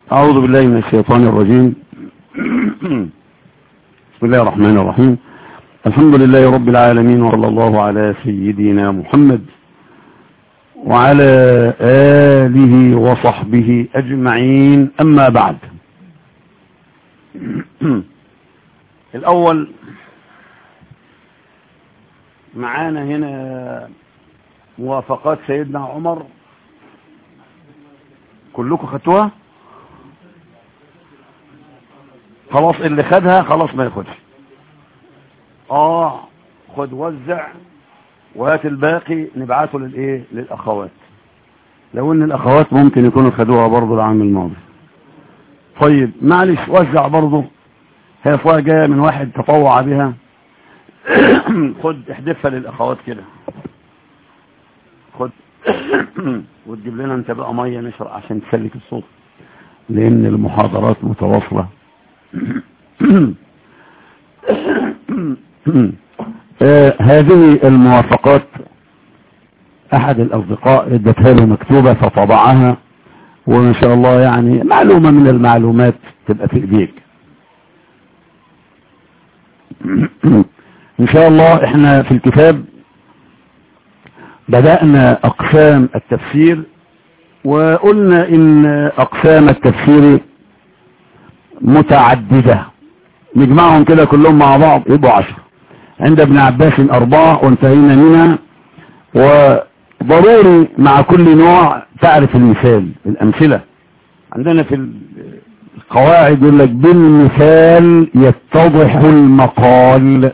أعوذ بالله من الشيطان الرجيم بسم الله الرحمن الرحيم الحمد لله رب العالمين وصلى الله على سيدنا محمد وعلى آله وصحبه أجمعين أما بعد الأول معانا هنا موافقات سيدنا عمر كلكم خدتوها خلاص اللي خدها خلاص ما ياخدش اه خد وزع وهات الباقي نبعته للايه للاخوات لو ان الاخوات ممكن يكونوا خدوها برضه العام الماضي طيب معلش وزع برضه هي فوق جايه من واحد تطوع بها خد احدفها للاخوات كده خد وتجيب لنا انت بقى ميه نشرب عشان تسلك الصوت لان المحاضرات متواصله آه هذه الموافقات احد الاصدقاء ادتها له مكتوبة فطبعها وما شاء الله يعني معلومة من المعلومات تبقى في ايديك ان شاء الله احنا في الكتاب بدأنا اقسام التفسير وقلنا ان اقسام التفسير متعددة نجمعهم كده كلهم مع بعض يبقوا عشر عند ابن عباس أربعة وانتهينا منها وضروري مع كل نوع تعرف المثال الأمثلة عندنا في القواعد يقول لك بالمثال يتضح المقال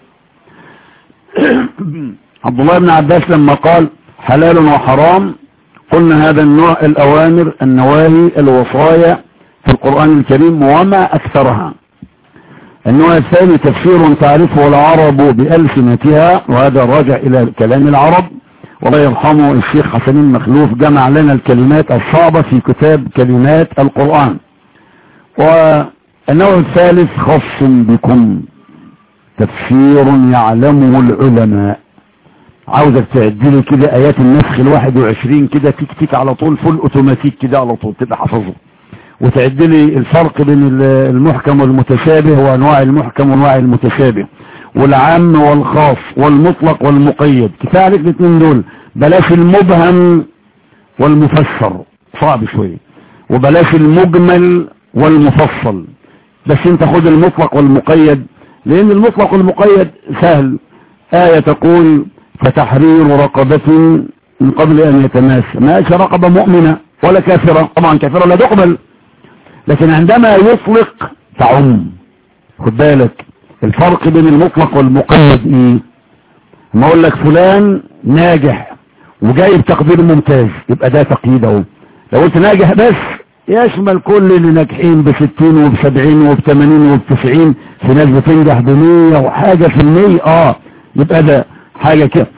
عبد الله بن عباس لما قال حلال وحرام قلنا هذا النوع الأوامر النواهي الوصايا في القرآن الكريم وما أكثرها النوع الثاني تفسير تعرفه العرب بألسنتها وهذا راجع إلى كلام العرب والله يرحمه الشيخ حسن المخلوف جمع لنا الكلمات الصعبة في كتاب كلمات القرآن والنوع الثالث خاص بكم تفسير يعلمه العلماء عاوزك تعدلي كده آيات النسخ الواحد وعشرين كده تيك تيك على طول فل اوتوماتيك كده على طول تبقى حفظه وتعدلي الفرق بين المحكم والمتشابه وانواع المحكم وانواع المتشابه والعام والخاص والمطلق والمقيد كفايه عليك الاثنين دول بلاش المبهم والمفسر صعب شويه وبلاش المجمل والمفصل بس انت خد المطلق والمقيد لان المطلق والمقيد سهل آية تقول فتحرير رقبة من قبل ان يتماسى ماشي رقبة مؤمنة ولا كافرة طبعا كافرة لا تقبل لكن عندما يطلق تعم خد بالك الفرق بين المطلق والمقيد ايه ما اقول لك فلان ناجح وجايب تقدير ممتاز يبقى ده تقييد اهو لو قلت ناجح بس يشمل كل اللي ناجحين بستين وبسبعين وبثمانين وبتسعين في ناس بتنجح بمية وحاجة في المية اه يبقى ده حاجة كده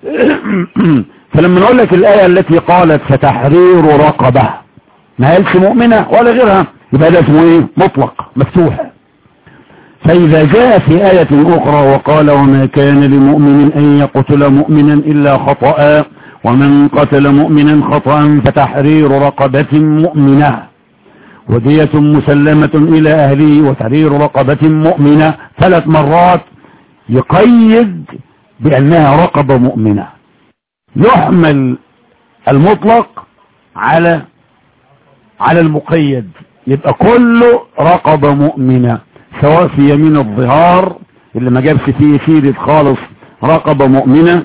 فلما نقول لك الآية التي قالت فتحرير رقبة ما قالش مؤمنة ولا غيرها يبقى ده اسمه ايه مطلق مفتوح فإذا جاء في آية أخرى وقال وما كان لمؤمن أن يقتل مؤمنا إلا خطأ ومن قتل مؤمنا خطأ فتحرير رقبة مؤمنة ودية مسلمة إلى أهله وتحرير رقبة مؤمنة ثلاث مرات يقيد بأنها رقبة مؤمنة يحمل المطلق على على المقيد يبقى كله رقبة مؤمنة سواء في يمين الظهار اللي ما جابش فيه سيرة خالص رقبة مؤمنة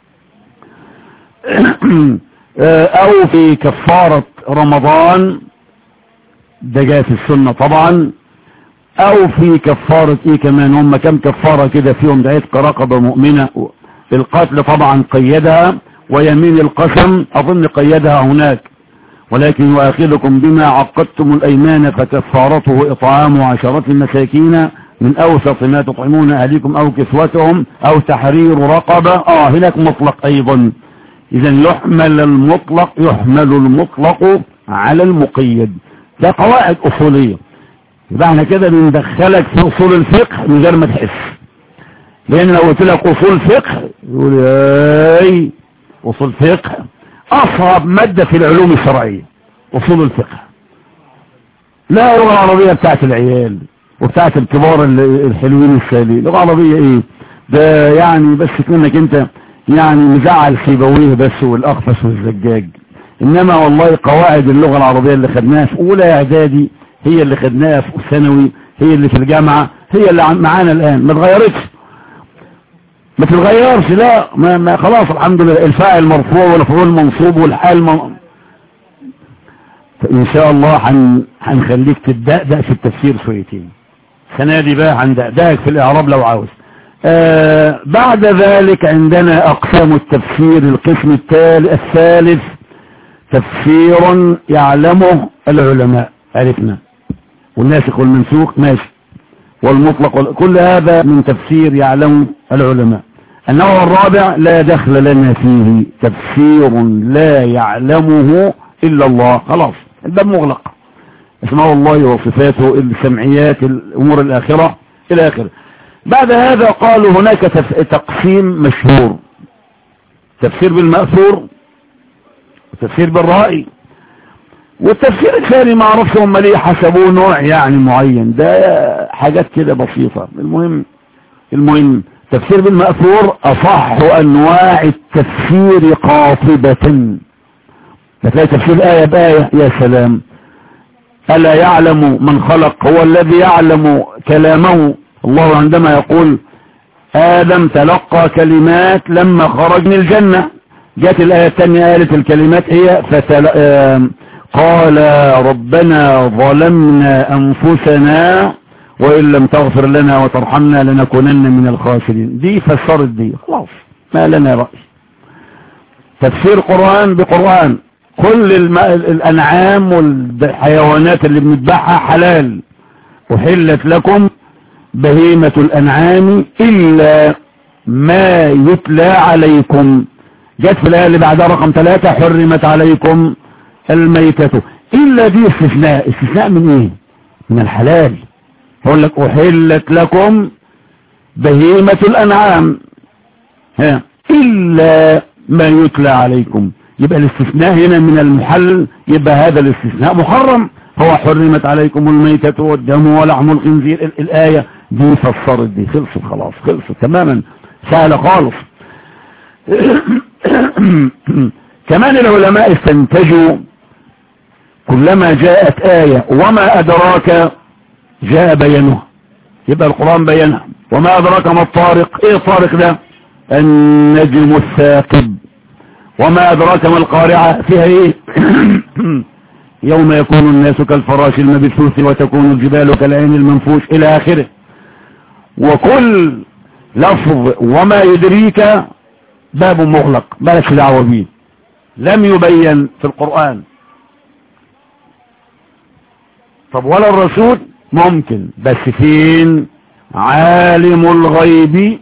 او في كفارة رمضان ده جاء في السنة طبعا او في كفارة ايه كمان هم كم كفارة كده فيهم ده عتق رقبة مؤمنة القتل طبعا قيدها ويمين القسم اظن قيدها هناك ولكن يؤاخذكم بما عقدتم الايمان فكفارته اطعام عشرة مساكين من اوسط ما تطعمون اهليكم او كسوتهم او تحرير رقبة اه هناك مطلق ايضا اذا يحمل المطلق يحمل المطلق على المقيد ده قواعد اصولية يبقى احنا كده بندخلك في اصول الفقه من غير ما تحس لان لو قلت لك اصول فقه يقول اي اصول فقه اصعب مادة في العلوم الشرعية اصول الفقه لا اللغة العربية بتاعت العيال وبتاعت الكبار الحلوين السالين اللغة العربية ايه ده يعني بس كونك انت يعني مزعل سيبويه بس والاخفش والزجاج انما والله قواعد اللغة العربية اللي خدناها في اولى اعدادي هي اللي خدناها في ثانوي هي اللي في الجامعة هي اللي معانا الان ما اتغيرتش ما تتغيرش لا ما, ما خلاص الحمد لله الفاعل مرفوع والمفعول منصوب والحال من... فان شاء الله هنخليك تدقدق في التفسير شويتين السنه دي بقى هندقدقك في الاعراب لو عاوز آه بعد ذلك عندنا اقسام التفسير القسم الثالث تفسير يعلمه العلماء عرفنا والناسخ والمنسوخ ماشي والمطلق كل هذا من تفسير يعلمه العلماء النوع الرابع لا دخل لنا فيه تفسير لا يعلمه إلا الله خلاص الباب مغلق اسماء الله وصفاته السمعيات الأمور الآخرة إلى آخره بعد هذا قالوا هناك تقسيم مشهور تفسير بالمأثور وتفسير بالرأي والتفسير الثاني ما اعرفش هم ليه حسبوه نوع يعني معين ده حاجات كده بسيطة المهم المهم تفسير بالمأثور أصح أنواع التفسير قاطبة فتلاقي تفسير آية بآية يا سلام ألا يعلم من خلق هو الذي يعلم كلامه الله عندما يقول آدم تلقى كلمات لما خرج من الجنة جاءت الآية الثانية قالت الكلمات هي فتل... قال ربنا ظلمنا أنفسنا وإن لم تغفر لنا وترحمنا لنكونن من الخاسرين دي فسرت دي خلاص ما لنا رأي تفسير قرآن بقرآن كل الم... الأنعام والحيوانات اللي بنتبعها حلال أحلت لكم بهيمة الأنعام إلا ما يتلى عليكم جت في الآية اللي بعدها رقم ثلاثة حرمت عليكم الميتة إلا دي استثناء استثناء من ايه من الحلال يقول لك أحلت لكم بهيمة الأنعام ها إلا ما يتلى عليكم يبقى الاستثناء هنا من المحلل يبقى هذا الاستثناء محرم هو حرمت عليكم الميتة والدم ولحم الخنزير الآية دي فسرت دي خلصت خلاص خلصت تماما سهلة خالص كمان العلماء استنتجوا كلما جاءت آية وما أدراك جاء بيانها يبقى القرآن بيانها وما أدراك ما الطارق ايه الطارق ده النجم الثاقب وما أدراك ما القارعة فيها ايه يوم يكون الناس كالفراش المبثوث وتكون الجبال كالعين المنفوش إلى آخره وكل لفظ وما يدريك باب مغلق بلاش دعوه بيه لم يبين في القرآن طب ولا الرسول ممكن بس فين عالم الغيب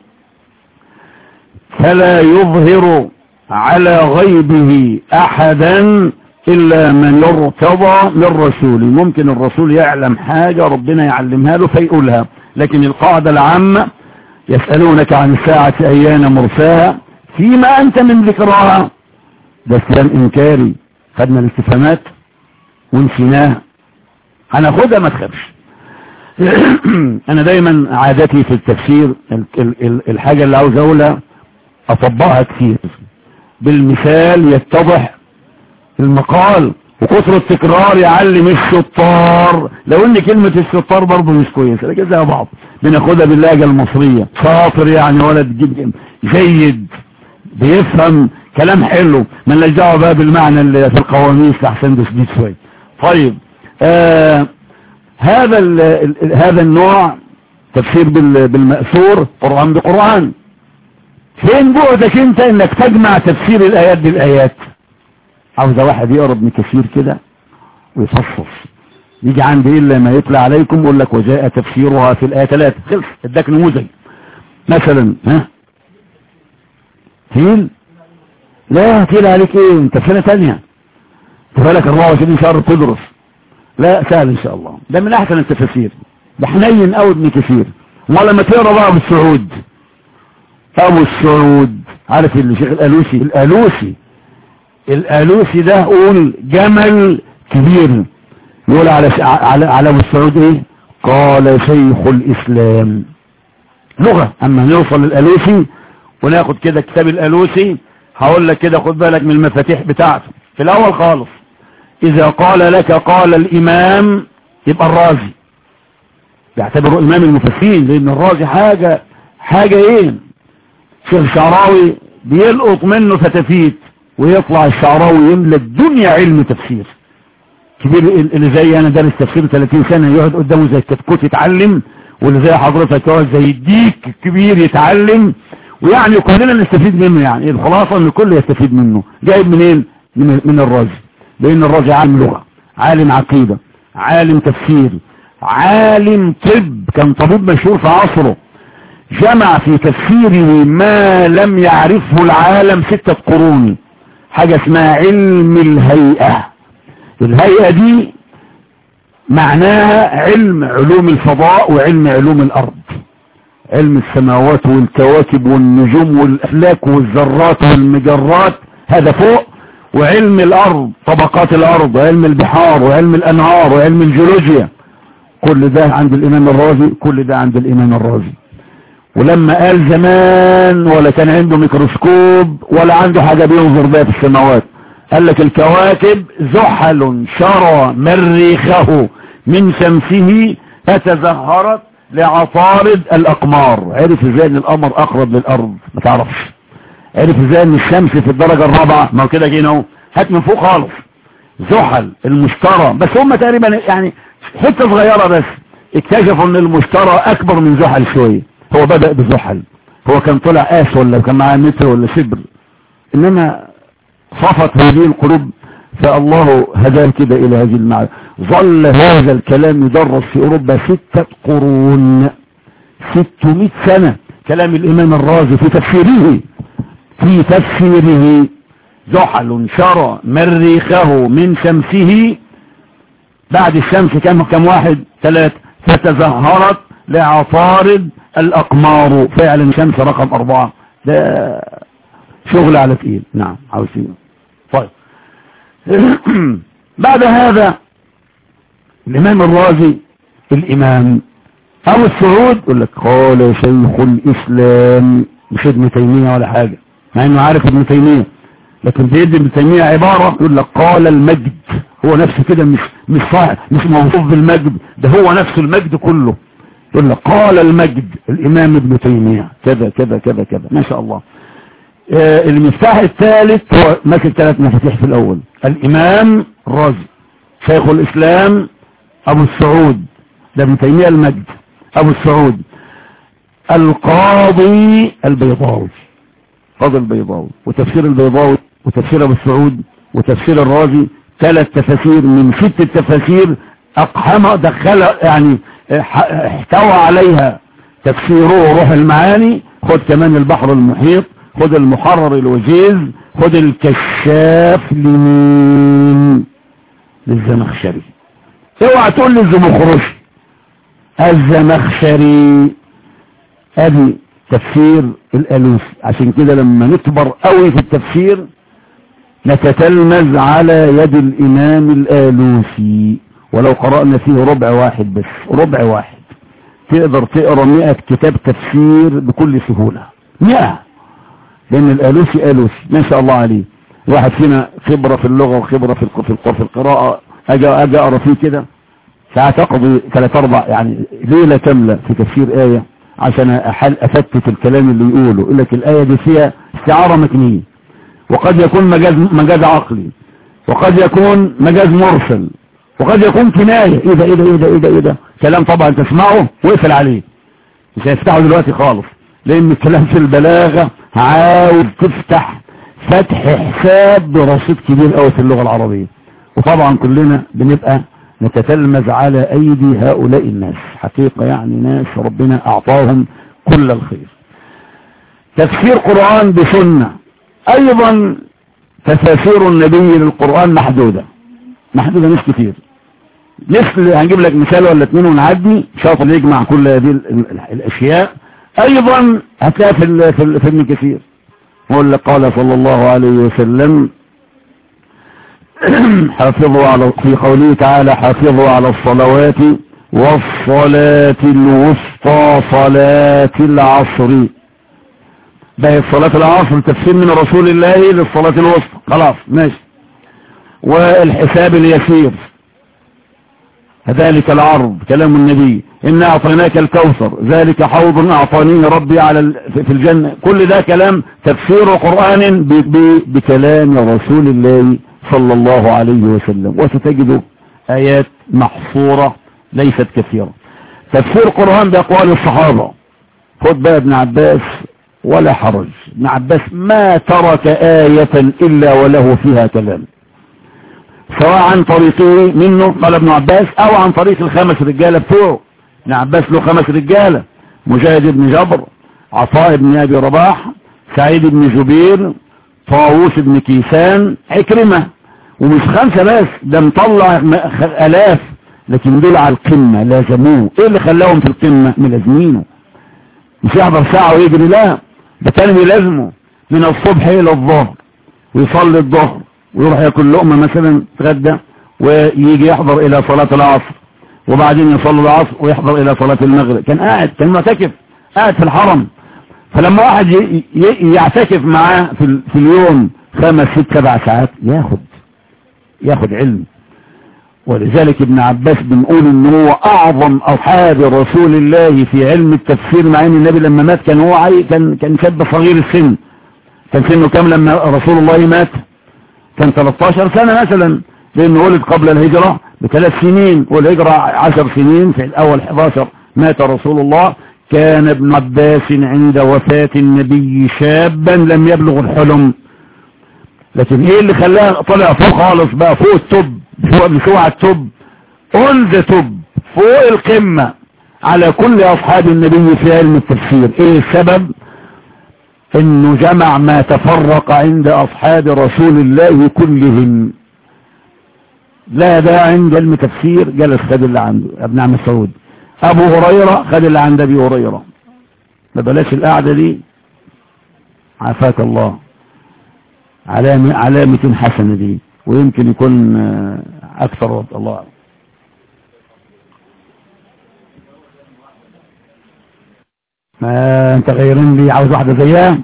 فلا يظهر على غيبه احدا الا من ارتضى من رسول ممكن الرسول يعلم حاجة ربنا يعلمها له فيقولها لكن القاعدة العامة يسألونك عن الساعة ايان مرساها فيما انت من ذكراها ده اسلام انكاري خدنا الاستفهامات ونسيناها هناخدها ما تخافش انا دايما عادتي في التفسير الحاجة اللي عاوز اقولها اطبقها كتير بالمثال يتضح المقال وكثر التكرار يعلم الشطار لو ان كلمة الشطار برضه مش كويسة لكن زي بعض بناخدها باللهجة المصرية شاطر يعني ولد جيد بيفهم كلام حلو ما دعوه بقى بالمعنى اللي في القواميس احسن ده شديد شويه طيب آه هذا ال ال هذا النوع تفسير بالمأثور قرآن بقرآن فين بعدك انت انك تجمع تفسير الايات بالايات عاوز واحد يقرا ابن كثير كده ويفصص يجي عند الا ما يطلع عليكم يقول لك وجاء تفسيرها في الايه 3 خلص اداك نموذج مثلا ها فيل لا تقيل عليك ايه انت في سنه ثانيه تفالك 24 شهر تدرس لا سهل ان شاء الله ده من احسن التفاسير ده حنين قوي ابن كثير ولما تقرا بقى ابو السعود ابو السعود عارف الشيخ الالوسي الالوسي الالوسي ده قول جمل كبير يقول على على على السعود ايه قال شيخ الاسلام لغة اما نوصل للالوسي وناخد كده كتاب الالوسي هقول لك كده خد بالك من المفاتيح بتاعته في الاول خالص اذا قال لك قال الامام يبقى الرازي يعتبره امام المفسرين لان الرازي حاجة حاجة ايه شيخ شعراوي بيلقط منه فتافيت ويطلع الشعراوي يملى الدنيا علم تفسير كبير اللي زي انا دارس تفسير 30 سنة يقعد قدامه زي الكتكوت يتعلم واللي زي حضرتك يقعد زي الديك الكبير يتعلم ويعني كلنا نستفيد منه يعني الخلاصة ان الكل يستفيد منه جايب منين من, من الرازي لان الرازي عالم لغة عالم عقيدة عالم تفسير عالم طب كان طبيب مشهور في عصره جمع في تفسيره ما لم يعرفه العالم ستة قرون حاجة اسمها علم الهيئة الهيئة دي معناها علم علوم الفضاء وعلم علوم الأرض علم السماوات والكواكب والنجوم والأفلاك والذرات والمجرات هذا فوق وعلم الأرض طبقات الأرض وعلم البحار وعلم الأنهار وعلم الجيولوجيا كل ده عند الإمام الرازي كل ده عند الإمام الرازي ولما قال زمان ولا كان عنده ميكروسكوب ولا عنده حاجة بينظر بها في السماوات قال لك الكواكب زحل شرى مريخه من شمسه فتزهرت لعطارد الأقمار عرف ازاي ان القمر اقرب للأرض ما تعرفش عرف ازاي ان الشمس في الدرجة الرابعة ما كده جينا اهو هات من فوق خالص زحل المشترى بس هم تقريبا يعني حتة صغيرة بس اكتشفوا ان المشترى اكبر من زحل شوية هو بدأ بزحل هو كان طلع آس ولا كان معاه متر ولا شبر انما صفت هذه القلوب فالله هداه كده الى هذه المعنى ظل هذا الكلام يدرس في اوروبا ستة قرون ستمائة سنة كلام الامام الرازي في تفسيره في تفسيره زحل شرى مريخه من شمسه بعد الشمس كم كم واحد ثلاثة فتزهرت لعطارد الأقمار فعلا شمس رقم أربعة ده شغل على تقيل نعم عاوزين طيب بعد هذا الإمام الرازي الإمام أبو السعود يقول لك قال شيخ الإسلام مش ابن تيمية ولا حاجة مع إنه عارف ابن تيمية لكن بيدي ابن تيمية عبارة يقول لك قال المجد هو نفسه كده مش مش صاحب مش موصوف بالمجد ده هو نفسه المجد كله يقول لك قال المجد الإمام ابن تيمية كذا كذا كذا كذا ما شاء الله آه المفتاح الثالث هو ماسك ثلاث مفاتيح في الأول الإمام الرازي شيخ الإسلام أبو السعود ده ابن تيمية المجد أبو السعود القاضي البيضاوي قاضي البيضاوي وتفسير البيضاوي وتفسير أبو السعود وتفسير الرازي ثلاث تفاسير من ست التفاسير أقحم دخل يعني احتوى عليها تفسيره روح المعاني خد كمان البحر المحيط خد المحرر الوجيز خد الكشاف لمين للزمخشري اوعى تقول لي الزمخرشي الزمخشري ادي تفسير الالوسي عشان كده لما نكبر قوي في التفسير نتتلمذ على يد الامام الالوسي ولو قرأنا فيه ربع واحد بس ربع واحد تقدر تقرأ مئة كتاب تفسير بكل سهولة مئة لأن الآلوسي آلوسي ما شاء الله عليه واحد فينا خبرة في اللغة وخبرة في في في القراءة أجي أجي أقرأ فيه كده ساعات أقضي ثلاث أربع يعني ليلة كاملة في تفسير آية عشان أحل أفتت الكلام اللي يقوله يقول لك الآية دي فيها استعارة مكنية وقد يكون مجاز مجاز عقلي وقد يكون مجاز مرسل وقد يكون كناية ايه ده ايه ده ايه ده ايه ده ايه ده كلام طبعا تسمعه واقفل عليه مش هيفتحه دلوقتي خالص لان الكلام في البلاغة عاوز تفتح فتح حساب برصيد كبير قوي في اللغة العربية وطبعا كلنا بنبقى نتتلمذ على ايدي هؤلاء الناس حقيقة يعني ناس ربنا اعطاهم كل الخير تفسير قرآن بسنة ايضا تفاسير النبي للقرآن محدودة محدودة مش كتير مثل هنجيب لك مثال ولا اتنين ونعدي شاطر يجمع كل هذه الاشياء ايضا هتلاقي في في, في ابن كثير هو اللي قال صلى الله عليه وسلم حافظوا على في قوله تعالى حافظوا على الصلوات والصلاة الوسطى صلاة العصر بقت صلاة العصر تفسير من رسول الله للصلاة الوسطى خلاص ماشي والحساب اليسير ذلك العرض كلام النبي إن أعطيناك الكوثر ذلك حوض أعطانيه ربي على في الجنة كل ده كلام تفسير قرآن بكلام رسول الله صلى الله عليه وسلم وستجد آيات محصورة ليست كثيرة تفسير قرآن بأقوال الصحابة خد بقى ابن عباس ولا حرج ابن عباس ما ترك آية إلا وله فيها كلام سواء عن طريقه منه قال ابن عباس او عن طريق الخمس رجالة بتوعه ابن عباس له خمس رجالة مجاهد بن جبر عطاء بن ابي رباح سعيد بن جبير طاووس بن كيسان عكرمة ومش خمسة بس ده مطلع الاف لكن دول على القمة لازموه ايه اللي خلاهم في القمة ملازمينه مش يحضر ساعة ويجري لا ده كان بيلازمه من الصبح الى الظهر ويصلي الظهر ويروح ياكل لقمة مثلا تغدى ويجي يحضر الى صلاة العصر وبعدين يصلي العصر ويحضر الى صلاة المغرب كان قاعد كان معتكف قاعد في الحرم فلما واحد يعتكف معاه في, في اليوم خمس ست سبع ساعات ياخد ياخد علم ولذلك ابن عباس بنقول ان هو اعظم اصحاب رسول الله في علم التفسير مع ان النبي لما مات كان هو عي كان كان شاب صغير السن كان سنه كام لما رسول الله مات كان 13 سنة مثلا لانه ولد قبل الهجرة بثلاث سنين والهجرة عشر سنين في الاول 11 مات رسول الله كان ابن عباس عند وفاة النبي شابا لم يبلغ الحلم لكن ايه اللي خلاه طلع فوق خالص بقى فوق التوب فوق بسوع التوب اون ذا توب فوق القمة على كل اصحاب النبي في علم التفسير ايه السبب انه جمع ما تفرق عند اصحاب رسول الله كلهم لا ده عند علم تفسير جلس خد اللي عنده ابن عم مسعود ابو هريرة خد اللي عند ابي هريرة ما بلاش القعدة دي عافاك الله علامة, علامة حسنة دي ويمكن يكون اكثر الله ما انت غيرين لي عاوز واحدة زيها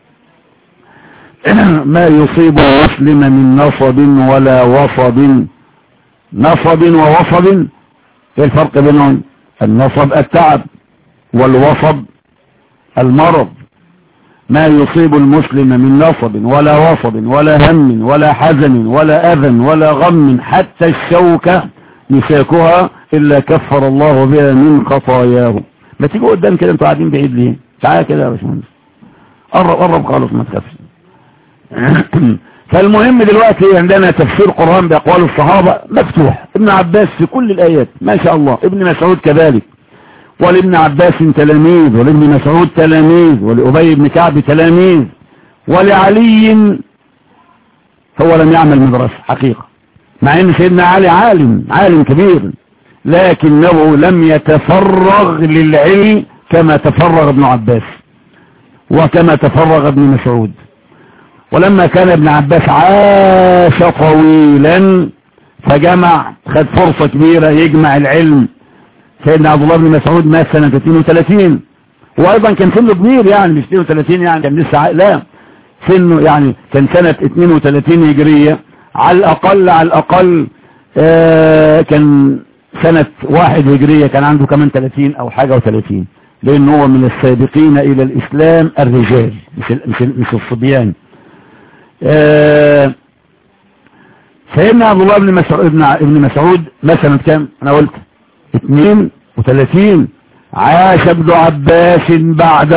ما يصيب مسلم من نصب ولا وصب نصب ووصب ايه الفرق بينهم النصب التعب والوصب المرض ما يصيب المسلم من نصب ولا وصب ولا هم ولا حزن ولا أذى ولا غم حتى الشوكة مساكها إلا كفر الله بها من خطاياه ما تيجوا قدام كده انتوا قاعدين بعيد ليه تعالى كده يا باشمهندس قرب قرب خالص ما تخافش فالمهم دلوقتي عندنا تفسير قرآن بأقوال الصحابة مفتوح ابن عباس في كل الآيات ما شاء الله ابن مسعود كذلك ولابن عباس تلاميذ ولابن مسعود تلاميذ ولأبي بن كعب تلاميذ ولعلي هو لم يعمل مدرسة حقيقة مع ان سيدنا علي عالم عالم كبير لكنه لم يتفرغ للعلم كما تفرغ ابن عباس وكما تفرغ ابن مسعود ولما كان ابن عباس عاش طويلا فجمع خد فرصة كبيرة يجمع العلم سيدنا عبد الله بن مسعود مات سنة 32 وايضا كان سنه كبير يعني مش 32 يعني كان لسه لا سنه يعني كان سنة 32 هجرية على الاقل على الاقل آه كان سنة واحد هجرية كان عنده كمان 30 او حاجة و30 لان هو من السابقين الى الاسلام الرجال مش, مش, مش الصبيان آه سيدنا عبد الله بن مسعود ابن, ابن مسعود مثلا كام انا قلت 32 عاش ابن عباس بعده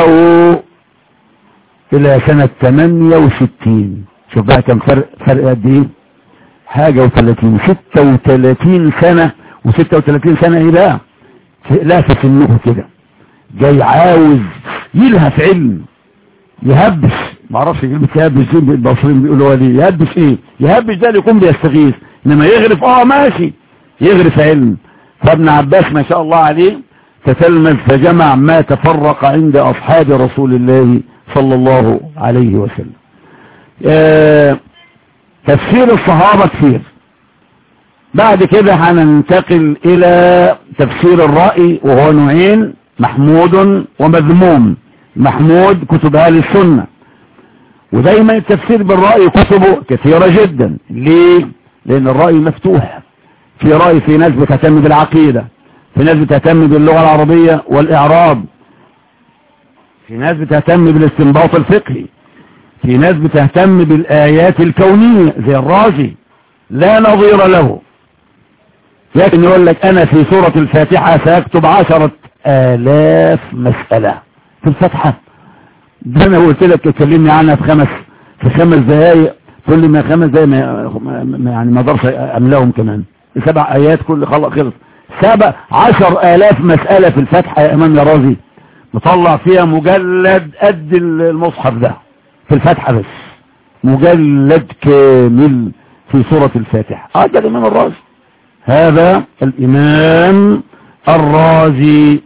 الى سنة 68 شوف بقى كم فرق فرق قد ايه حاجة و30 36 سنة و36 سنة ايه بقى لا في سنه كده جاي عاوز يلهف علم يهبش ما اعرفش كلمه يهبش دي البصريين بيقولوا ليه يهبش ايه يهبش ده اللي يكون بيستغيث انما يغرف اه ماشي يغرف علم فابن عباس ما شاء الله عليه تتلمذ فجمع ما تفرق عند اصحاب رسول الله صلى الله عليه وسلم آه تفسير الصحابة كثير بعد كده هننتقل الى تفسير الرأي وهو نوعين محمود ومذموم محمود كتب اهل السنة ودايما التفسير بالرأي كتبه كثيرة جدا ليه لان الرأي مفتوح في رأي في ناس بتهتم بالعقيدة في ناس بتهتم باللغة العربية والاعراب في ناس بتهتم بالاستنباط الفقهي في ناس بتهتم بالآيات الكونية زي الرازي لا نظير له لكن يقول لك أنا في سورة الفاتحة سأكتب عشرة آلاف مسألة في الفتحة ده أنا قلت لك تكلمني عنها في خمس في خمس دقايق تقول لي ما خمس دقايق ما يعني ما اقدرش أملاهم كمان سبع آيات كل خلق خلص سبع عشر آلاف مسألة في الفتحة يا إمام يا رازي مطلع فيها مجلد قد المصحف ده في الفتحة بس مجلد كامل في سورة الفاتحة هذا الإمام الرازي هذا الإمام الرازي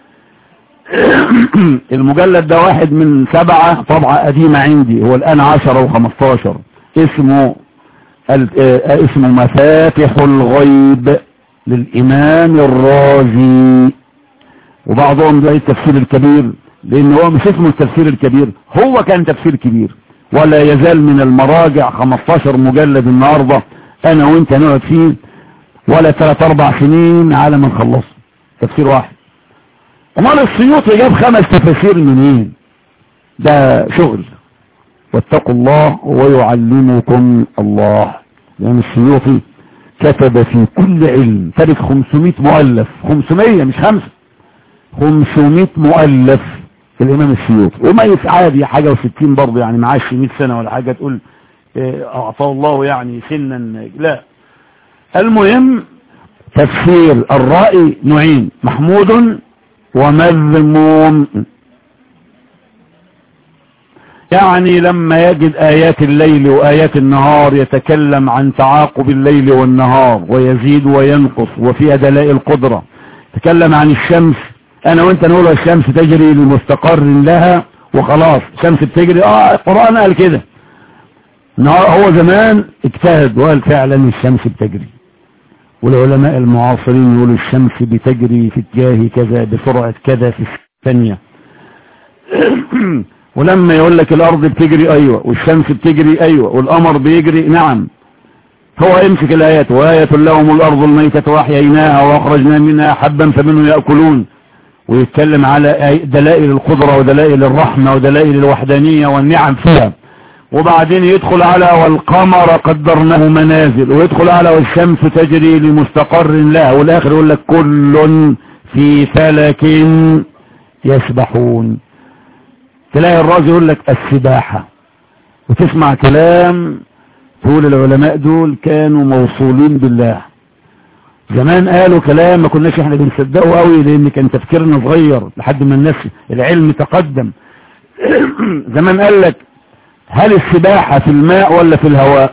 المجلد ده واحد من سبعة طبعة قديمة عندي هو الآن عشرة وخمستاشر اسمه اسمه مفاتح الغيب للإمام الرازي وبعضهم زي التفسير الكبير لان هو مش اسمه التفسير الكبير هو كان تفسير كبير ولا يزال من المراجع 15 مجلد النهاردة انا وانت نقعد فيه ولا ثلاث اربع سنين على ما نخلصه تفسير واحد امال السيوطي جاب خمس تفاسير منين ده شغل واتقوا الله ويعلمكم الله لان السيوطي كتب في كل علم تارك 500 مؤلف 500 مش خمسة 500 مؤلف الامام السيوطي وميت عادي حاجة وستين برضه يعني معاش 100 سنة ولا حاجة تقول اعطاه الله يعني سنا لا المهم تفسير الرأي نوعين محمود ومذموم يعني لما يجد آيات الليل وآيات النهار يتكلم عن تعاقب الليل والنهار ويزيد وينقص وفيها دلائل قدرة تكلم عن الشمس انا وانت نقول الشمس تجري لمستقر لها وخلاص الشمس بتجري اه القرآن قال كده هو زمان اجتهد وقال فعلا الشمس بتجري والعلماء المعاصرين يقولوا الشمس بتجري في اتجاه كذا بسرعة كذا في الثانية ولما يقول لك الارض بتجري ايوه والشمس بتجري ايوه والقمر بيجري نعم هو يمسك الايات وآية لهم الارض الميتة واحييناها واخرجنا منها حبا فمنه يأكلون ويتكلم على دلائل القدرة ودلائل الرحمة ودلائل الوحدانية والنعم فيها وبعدين يدخل على والقمر قدرناه منازل ويدخل على والشمس تجري لمستقر لها والاخر يقول لك كل في فلك يسبحون تلاقي الراجل يقول لك السباحة وتسمع كلام تقول العلماء دول كانوا موصولين بالله زمان قالوا كلام ما كناش احنا بنصدقه قوي لان كان تفكيرنا صغير لحد ما الناس العلم تقدم زمان قال لك هل السباحة في الماء ولا في الهواء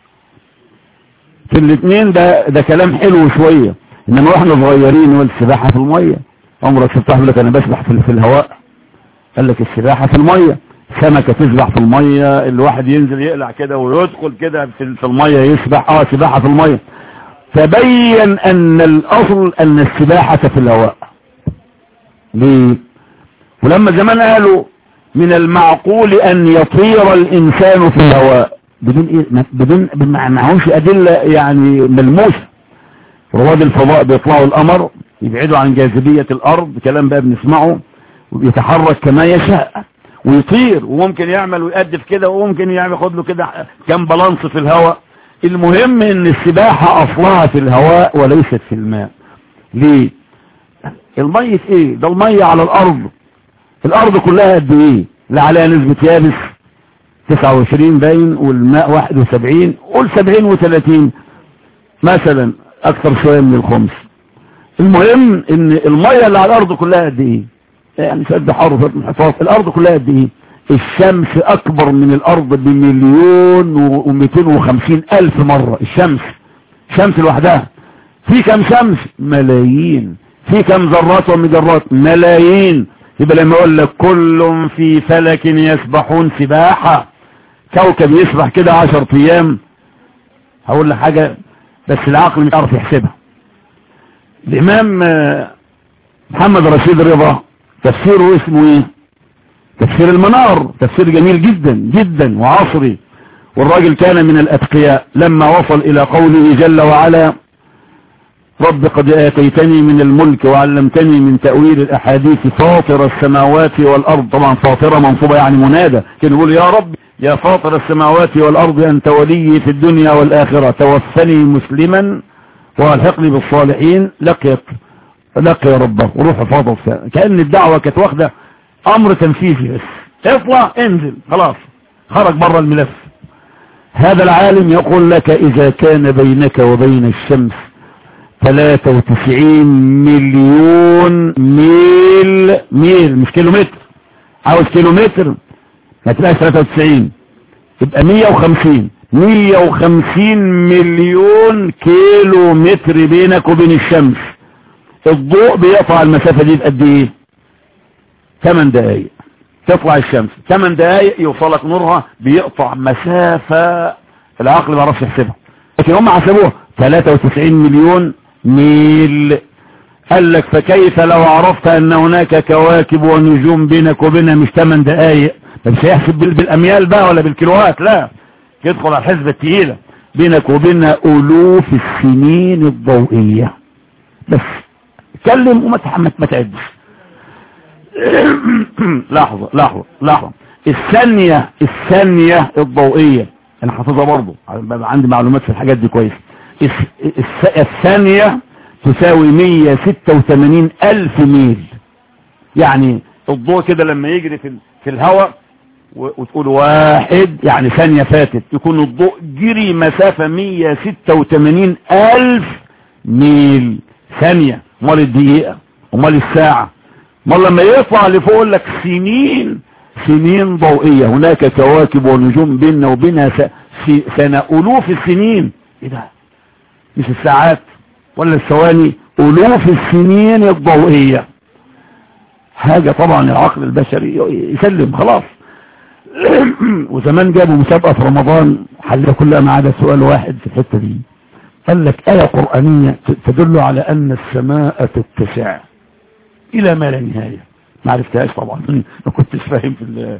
في الاثنين ده ده كلام حلو شوية انما واحنا صغيرين نقول السباحة في المية عمرك شفتها لك انا بسبح في, في الهواء قال لك السباحة في المية سمكة تسبح في المية الواحد ينزل يقلع كده ويدخل كده في المية يسبح اه سباحة في المية تبين ان الاصل ان السباحة في الهواء ليه ولما زمان قالوا من المعقول ان يطير الانسان في الهواء بدون ايه بدون معهوش ادلة يعني ملموسة رواد الفضاء بيطلعوا القمر يبعدوا عن جاذبية الارض كلام بقى بنسمعه وبيتحرك كما يشاء ويطير وممكن يعمل ويقدف كده وممكن يعمل ياخد له كده كم بالانس في الهواء المهم ان السباحة اصلها في الهواء وليست في الماء ليه المية ايه ده المية على الارض الارض كلها قد ايه لا عليها نسبة يابس 29 باين والماء 71 قول 70 و30 مثلا اكثر شوية من الخمس المهم ان المية اللي على الارض كلها قد ايه يعني سد حر وسد انحطاط الارض كلها قد ايه الشمس اكبر من الارض بمليون ومئتين وخمسين الف مرة الشمس شمس لوحدها في كم شمس ملايين في كم ذرات ومجرات ملايين يبقى لما اقول لك كل في فلك يسبحون سباحة كوكب يسبح كده عشر ايام هقول لك حاجة بس العقل مش عارف يحسبها الامام محمد رشيد رضا تفسيره اسمه ايه تفسير المنار تفسير جميل جدا جدا وعصري والراجل كان من الاتقياء لما وصل الى قوله جل وعلا رب قد آتيتني من الملك وعلمتني من تأويل الأحاديث فاطر السماوات والأرض طبعا فاطرة منصوبة يعني منادى كان يقول يا رب يا فاطر السماوات والأرض أنت ولي في الدنيا والآخرة توفني مسلما والحقني بالصالحين لقيت لقي ربه وروح فاضل كأن الدعوة كانت واخدة أمر تنفيذي بس اطلع انزل خلاص خرج بره الملف هذا العالم يقول لك إذا كان بينك وبين الشمس 93 مليون ميل ميل مش كيلو متر عاوز كيلو متر ما تلاقيش 93 يبقى 150 150 مليون كيلو متر بينك وبين الشمس الضوء بيقطع المسافة دي بقد ايه 8 دقايق تطلع الشمس 8 دقايق يوصلك نورها بيقطع مسافة العقل ما يعرفش يحسبها لكن هم حسبوها 93 مليون ميل قال لك فكيف لو عرفت ان هناك كواكب ونجوم بينك وبينها مش 8 دقايق مش هيحسب بالاميال بقى ولا بالكيلوات لا يدخل على الحسبة التقيلة بينك وبينها الوف السنين الضوئية بس اتكلم وما ما تعدش لحظة لحظة لحظة الثانية الثانية الضوئية انا حافظها برضو عندي معلومات في الحاجات دي كويس الثانية تساوي 186 ألف ميل يعني الضوء كده لما يجري في, في الهواء وتقول واحد يعني ثانية فاتت يكون الضوء جري مسافة 186 ألف ميل ثانية امال الدقيقة امال الساعة امال لما يطلع لفوق لك سنين سنين ضوئية هناك كواكب ونجوم بيننا وبينها سنة ألوف السنين ايه ده مش الساعات ولا الثواني ألوف السنين الضوئية حاجة طبعا العقل البشري يسلم خلاص وزمان جابوا مسابقة في رمضان حلها كلها ما عدا سؤال واحد في الحتة دي قال لك آية قرآنية تدل على أن السماء تتسع إلى ما لا نهاية ما عرفتهاش طبعا ما كنتش فاهم في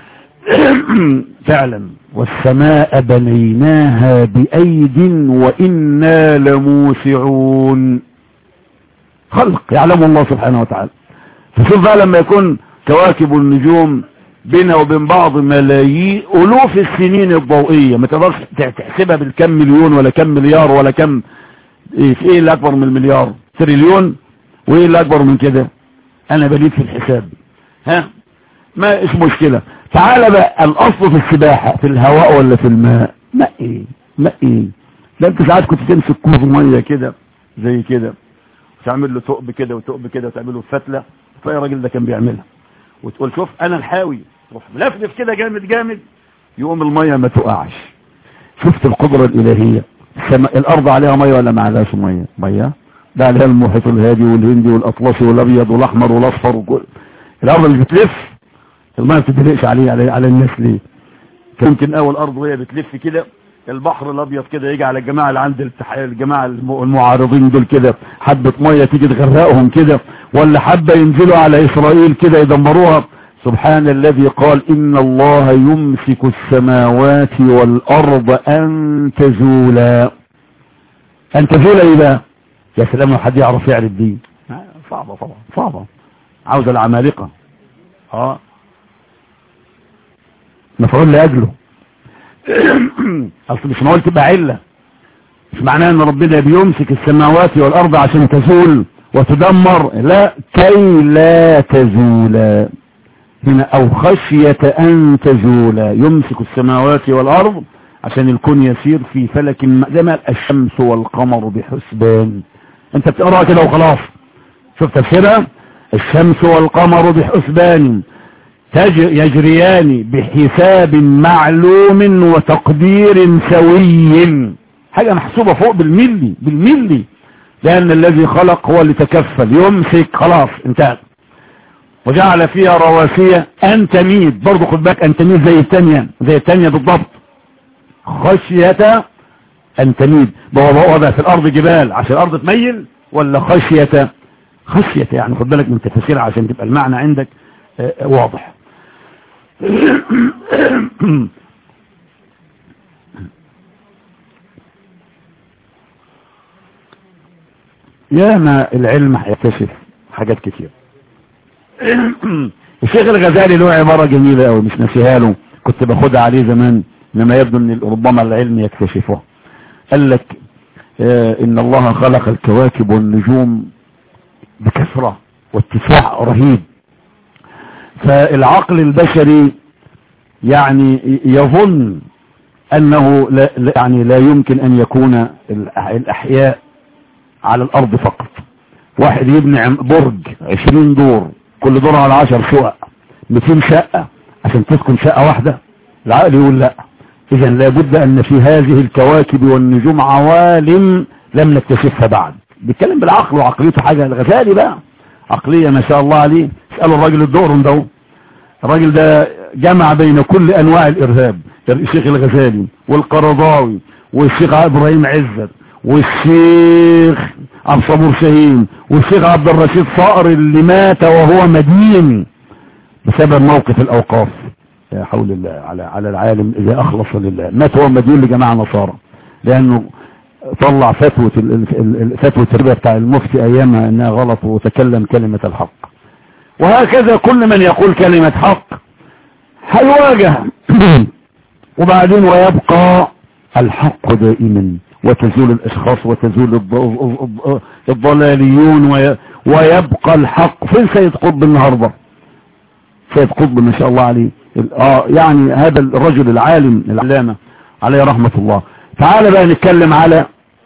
فعلا والسماء بنيناها بأيد وإنا لموسعون خلق يعلم الله سبحانه وتعالى فشوف بقى لما يكون كواكب النجوم بينها وبين بعض ملايين ألوف السنين الضوئية ما تقدرش تحسبها بالكم مليون ولا كم مليار ولا كم ايه في ايه اللي اكبر من المليار تريليون وايه اللي اكبر من كده انا بليد في الحساب ها ما ايش مشكلة تعال بقى الاصل في السباحة في الهواء ولا في الماء ماء ايه ماء ايه ده انت ساعات كنت تمسك كوز مية كده زي كده وتعمل له ثقب كده وثقب كده وتعمل له فتلة تلاقي الراجل ده كان بيعملها وتقول شوف انا الحاوي تروح ملفلف كده جامد جامد يقوم المية ما تقعش شفت القدرة الالهية السماء الارض عليها مية ولا ما عليهاش مية مية ده عليها المحيط الهادي والهندي والاطلسي والابيض والاحمر والاصفر وكل الارض اللي بتلف المية ما بتدلقش عليه على, على الناس ليه ممكن اول ارض وهي بتلف كده البحر الابيض كده يجي على الجماعة اللي عند الجماعة المعارضين دول كده حبة مية تيجي تغرقهم كده ولا حبة ينزلوا على اسرائيل كده يدمروها سبحان الذي قال ان الله يمسك السماوات والارض ان تزولا ان تزولا ايه بقى يا سلام لو حد يعرف يعرف دي صعبة طبعا صعبة عاوز العمالقة اه مفعول لاجله اصل مش معقول تبقى علة مش معناه ان ربنا بيمسك السماوات والارض عشان تزول وتدمر لا كي لا تزول هنا او خشية ان تزول يمسك السماوات والارض عشان الكون يسير في فلك زي ما الشمس والقمر بحسبان انت بتقرأ كده وخلاص شوف تفسيرها الشمس والقمر بحسبان يجريان بحساب معلوم وتقدير سوي حاجة محسوبة فوق بالملي بالملي لأن الذي خلق هو اللي تكفل يمسك خلاص انتهت وجعل فيها رواسية أن تميد برضو خد بالك أن تميد زي التانية زي التانية بالضبط خشية ان تميد وضع في الارض جبال عشان الارض تميل ولا خشية خشية يعني خد بالك من تفسيرها عشان تبقى المعنى عندك واضح ياما العلم هيكتشف حاجات كتير الشيخ الغزالي له عبارة جميلة قوي مش ناسيها له كنت باخدها عليه زمان لما يبدو ان ربما العلم يكتشفه قال لك آه ان الله خلق الكواكب والنجوم بكثرة واتساع رهيب فالعقل البشري يعني يظن انه لا يعني لا يمكن ان يكون الاحياء على الارض فقط واحد يبني برج عشرين دور كل دور على عشر شقق 200 شقة عشان تسكن شقة واحدة العقل يقول لا اذا لابد ان في هذه الكواكب والنجوم عوالم لم نكتشفها بعد بيتكلم بالعقل وعقليته حاجة الغزالي بقى عقلية ما شاء الله عليه اسألوا الراجل الدورن ده الراجل ده جمع بين كل انواع الارهاب الشيخ الغزالي والقرضاوي والشيخ ابراهيم عزت والشيخ عبد الصبور شاهين والشيخ عبد الرشيد صقر اللي مات وهو مدين بسبب موقف الاوقاف يا حول الله على على العالم اذا اخلص لله مات هو مدين لجماعه نصارى لانه طلع فتوى فتوى الربا بتاع المفتي ايامها انها غلط وتكلم كلمة الحق وهكذا كل من يقول كلمة حق هيواجه وبعدين ويبقى الحق دائما وتزول الاشخاص وتزول الضلاليون ويبقى الحق فين سيد قطب النهاردة سيد قطب ما شاء الله عليه اه يعني هذا الرجل العالم العلامة عليه رحمة الله تعال بقى نتكلم على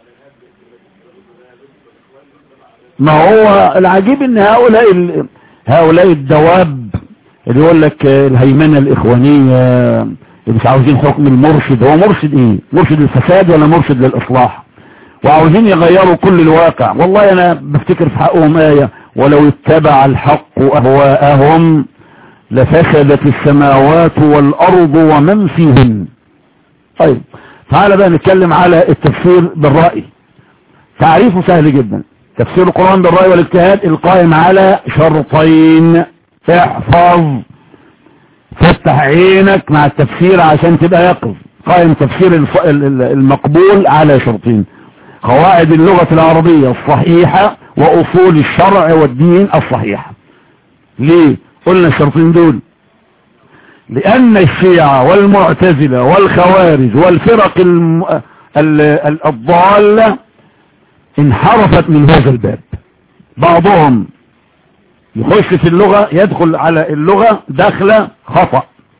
ما هو العجيب ان هؤلاء ال... هؤلاء الدواب اللي يقول لك الهيمنة الاخوانية اللي مش عاوزين حكم المرشد هو مرشد ايه مرشد للفساد ولا مرشد للاصلاح وعاوزين يغيروا كل الواقع والله انا بفتكر في حقهم آية ولو اتبع الحق اهواءهم لفسدت السماوات والارض ومن فيهن طيب تعال بقى نتكلم على التفسير بالرأي تعريفه سهل جدا تفسير القرآن بالرأي والاجتهاد القائم على شرطين احفظ فتح عينك مع التفسير عشان تبقى يقظ قائم تفسير المقبول على شرطين قواعد اللغة العربية الصحيحة وأصول الشرع والدين الصحيحة ليه قلنا الشرطين دول لأن الشيعة والمعتزلة والخوارج والفرق الم... الضالة انحرفت من هذا الباب بعضهم يخش في اللغة يدخل على اللغة دخلة خطأ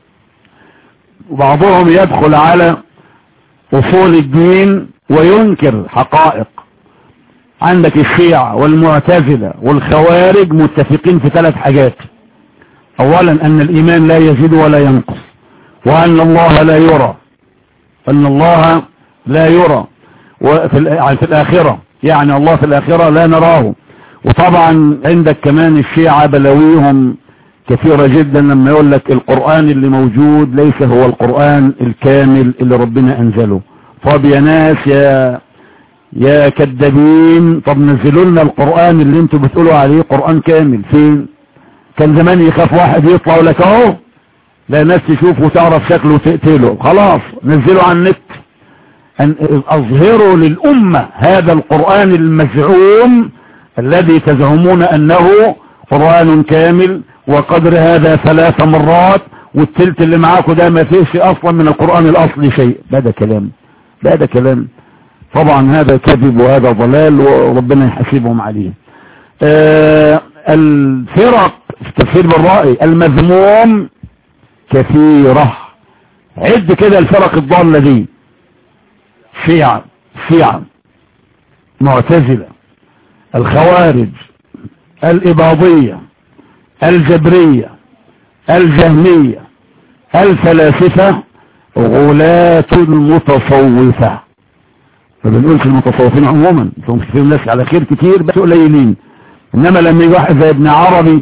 وبعضهم يدخل على أصول الدين وينكر حقائق عندك الشيعة والمعتزلة والخوارج متفقين في ثلاث حاجات اولا ان الايمان لا يزيد ولا ينقص وان الله لا يرى ان الله لا يرى وفي في الاخرة يعني الله في الاخرة لا نراه وطبعا عندك كمان الشيعة بلويهم كثيرة جدا لما يقول لك القرآن اللي موجود ليس هو القرآن الكامل اللي ربنا انزله طب يا ناس يا يا كذابين طب نزلوا لنا القرآن اللي انتوا بتقولوا عليه قرآن كامل فين كان زمان يخاف واحد يطلع لك اهو لا الناس تشوفه وتعرف شكله وتقتله خلاص نزلوا على النت أن اظهروا للأمة هذا القرآن المزعوم الذي تزعمون أنه قرآن كامل وقدر هذا ثلاث مرات والتلت اللي معاكم ده ما فيش أصلا من القرآن الأصلي شيء هذا كلام هذا كلام طبعا هذا كذب وهذا ضلال وربنا يحاسبهم عليه آه الفرق في تفسير بالرأي المذموم كثيرة عد كده الفرق الضالة دي شيعة شيعة معتزلة الخوارج الإباضية الجبرية الجهمية الفلاسفة غلاة المتصوفة ما بنقولش المتصوفين عموما انتم فيهم ناس على خير كتير بس قليلين انما لما يجي واحد زي ابن عربي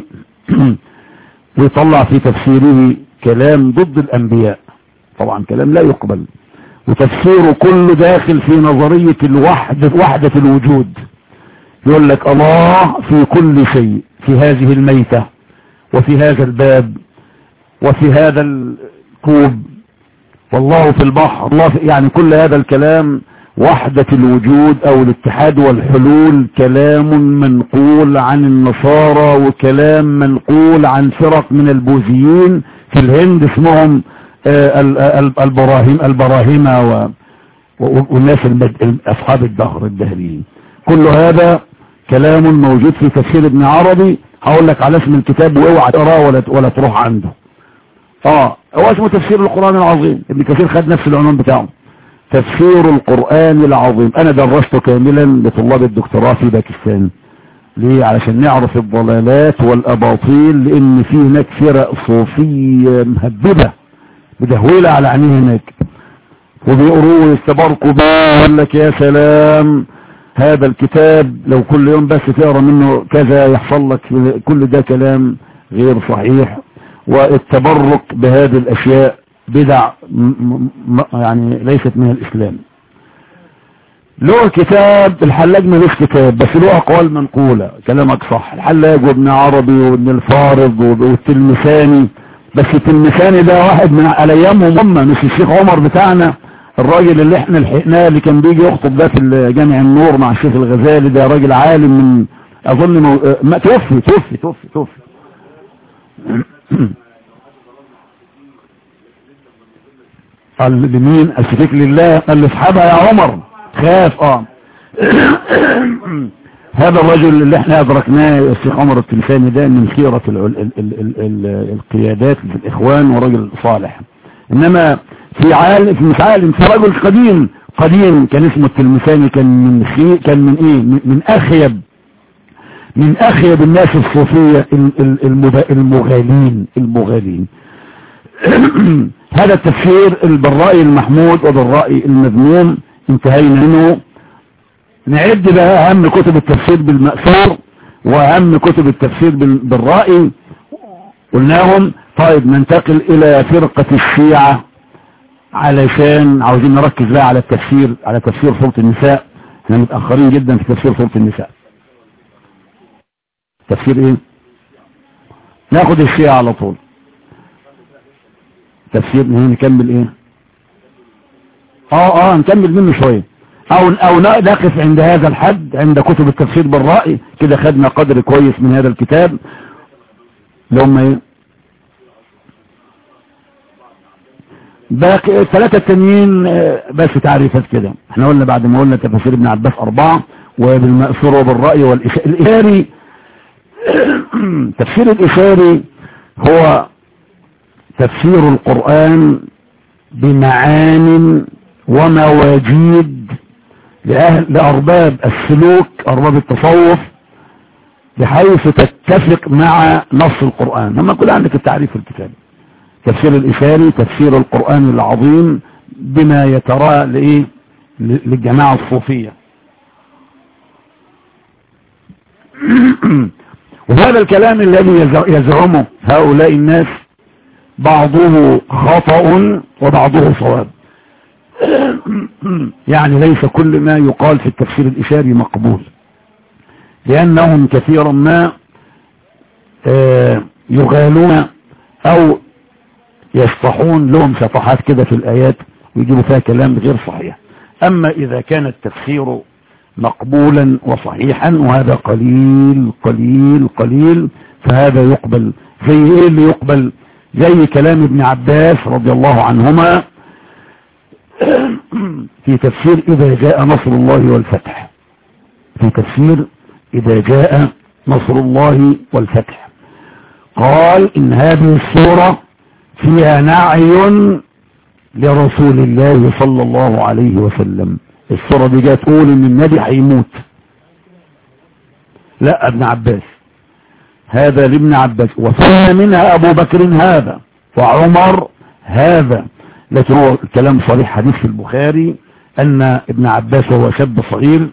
ويطلع في تفسيره كلام ضد الانبياء طبعا كلام لا يقبل وتفسيره كله داخل في نظرية الوحدة وحدة الوجود يقول لك الله في كل شيء في هذه الميتة وفي هذا الباب وفي هذا الكوب والله في البحر الله في يعني كل هذا الكلام وحدة الوجود او الاتحاد والحلول كلام منقول عن النصارى وكلام منقول عن فرق من البوذيين في الهند اسمهم البراهيم البراهمة والناس اصحاب الدهر الدهريين كل هذا كلام موجود في تفسير ابن عربي هقول لك على اسم الكتاب واوعى تقراه ولا ولا تروح عنده اه هو اسمه تفسير القرآن العظيم ابن كثير خد نفس العنوان بتاعه تفسير القرآن العظيم انا درسته كاملا لطلاب الدكتوراه في باكستان ليه علشان نعرف الضلالات والاباطيل لان في هناك فرق صوفية مهببة مدهولة على عينيه هناك وبيقروا ويستبرقوا بيه يقول لك يا سلام هذا الكتاب لو كل يوم بس تقرا منه كذا يحصل لك كل ده كلام غير صحيح والتبرك بهذه الاشياء بدع يعني ليست من الاسلام له كتاب الحلاج ملوش كتاب بس له اقوال منقولة كلامك صح الحلاج وابن عربي وابن الفارض والتلمساني بس التلمساني ده واحد من على ايامهم هم مش الشيخ عمر بتاعنا الراجل اللي احنا لحقناه اللي كان بيجي يخطب ده في جامع النور مع الشيخ الغزالي ده راجل عالم من اظن مو... ما توفي توفي توفي توفي قال لمين اشرك لله قال لاصحابها يا عمر خاف اه هذا الرجل اللي احنا ادركناه الشيخ عمر التلفاني ده من خيرة ال ال ال ال ال القيادات في الاخوان ورجل صالح انما في عالم في مش عالم في رجل قديم قديم كان اسمه التلمساني كان من خي كان من ايه من, من اخيب من اخيب الناس الصوفية المغالين المغالين هذا التفسير بالرأي المحمود وبالرأي المذموم انتهينا منه نعد بقى اهم كتب التفسير بالمأثور واهم كتب التفسير بالرأي قلناهم طيب ننتقل الى فرقة الشيعة علشان عاوزين نركز بقى على التفسير على تفسير سورة النساء احنا متأخرين جدا في تفسير سورة النساء تفسير ايه ناخد الشيعة على طول تفسير نكمل ايه اه اه نكمل منه شوية او او نقف عند هذا الحد عند كتب التفسير بالرأي كده خدنا قدر كويس من هذا الكتاب لهم ايه باقي الثلاثة التانيين بس تعريفات كده احنا قلنا بعد ما قلنا تفسير ابن عباس اربعة وبالمأثور وبالرأي والإشاري تفسير الإشاري هو تفسير القرآن بمعان ومواجيد لأهل لأرباب السلوك أرباب التصوف بحيث تتفق مع نص القرآن لما كل عندك التعريف الكتابي تفسير الإشاري تفسير القرآن العظيم بما يترى لإيه للجماعة الصوفية وهذا الكلام الذي يزعمه هؤلاء الناس بعضه خطأ وبعضه صواب يعني ليس كل ما يقال في التفسير الإشاري مقبول لأنهم كثيرا ما يغالون أو يصفحون لهم صفحات كده في الآيات ويجيبوا فيها كلام غير صحيح أما إذا كان التفسير مقبولا وصحيحا وهذا قليل قليل قليل فهذا يقبل زي ايه اللي يقبل زي كلام ابن عباس رضي الله عنهما في تفسير إذا جاء نصر الله والفتح في تفسير إذا جاء نصر الله والفتح قال إن هذه السورة فيها نعي لرسول الله صلى الله عليه وسلم السورة دي جاء تقول ان النبي هيموت لا ابن عباس هذا لابن عباس وثم منها ابو بكر هذا وعمر هذا لكن هو الكلام صريح حديث في البخاري ان ابن عباس وهو شاب صغير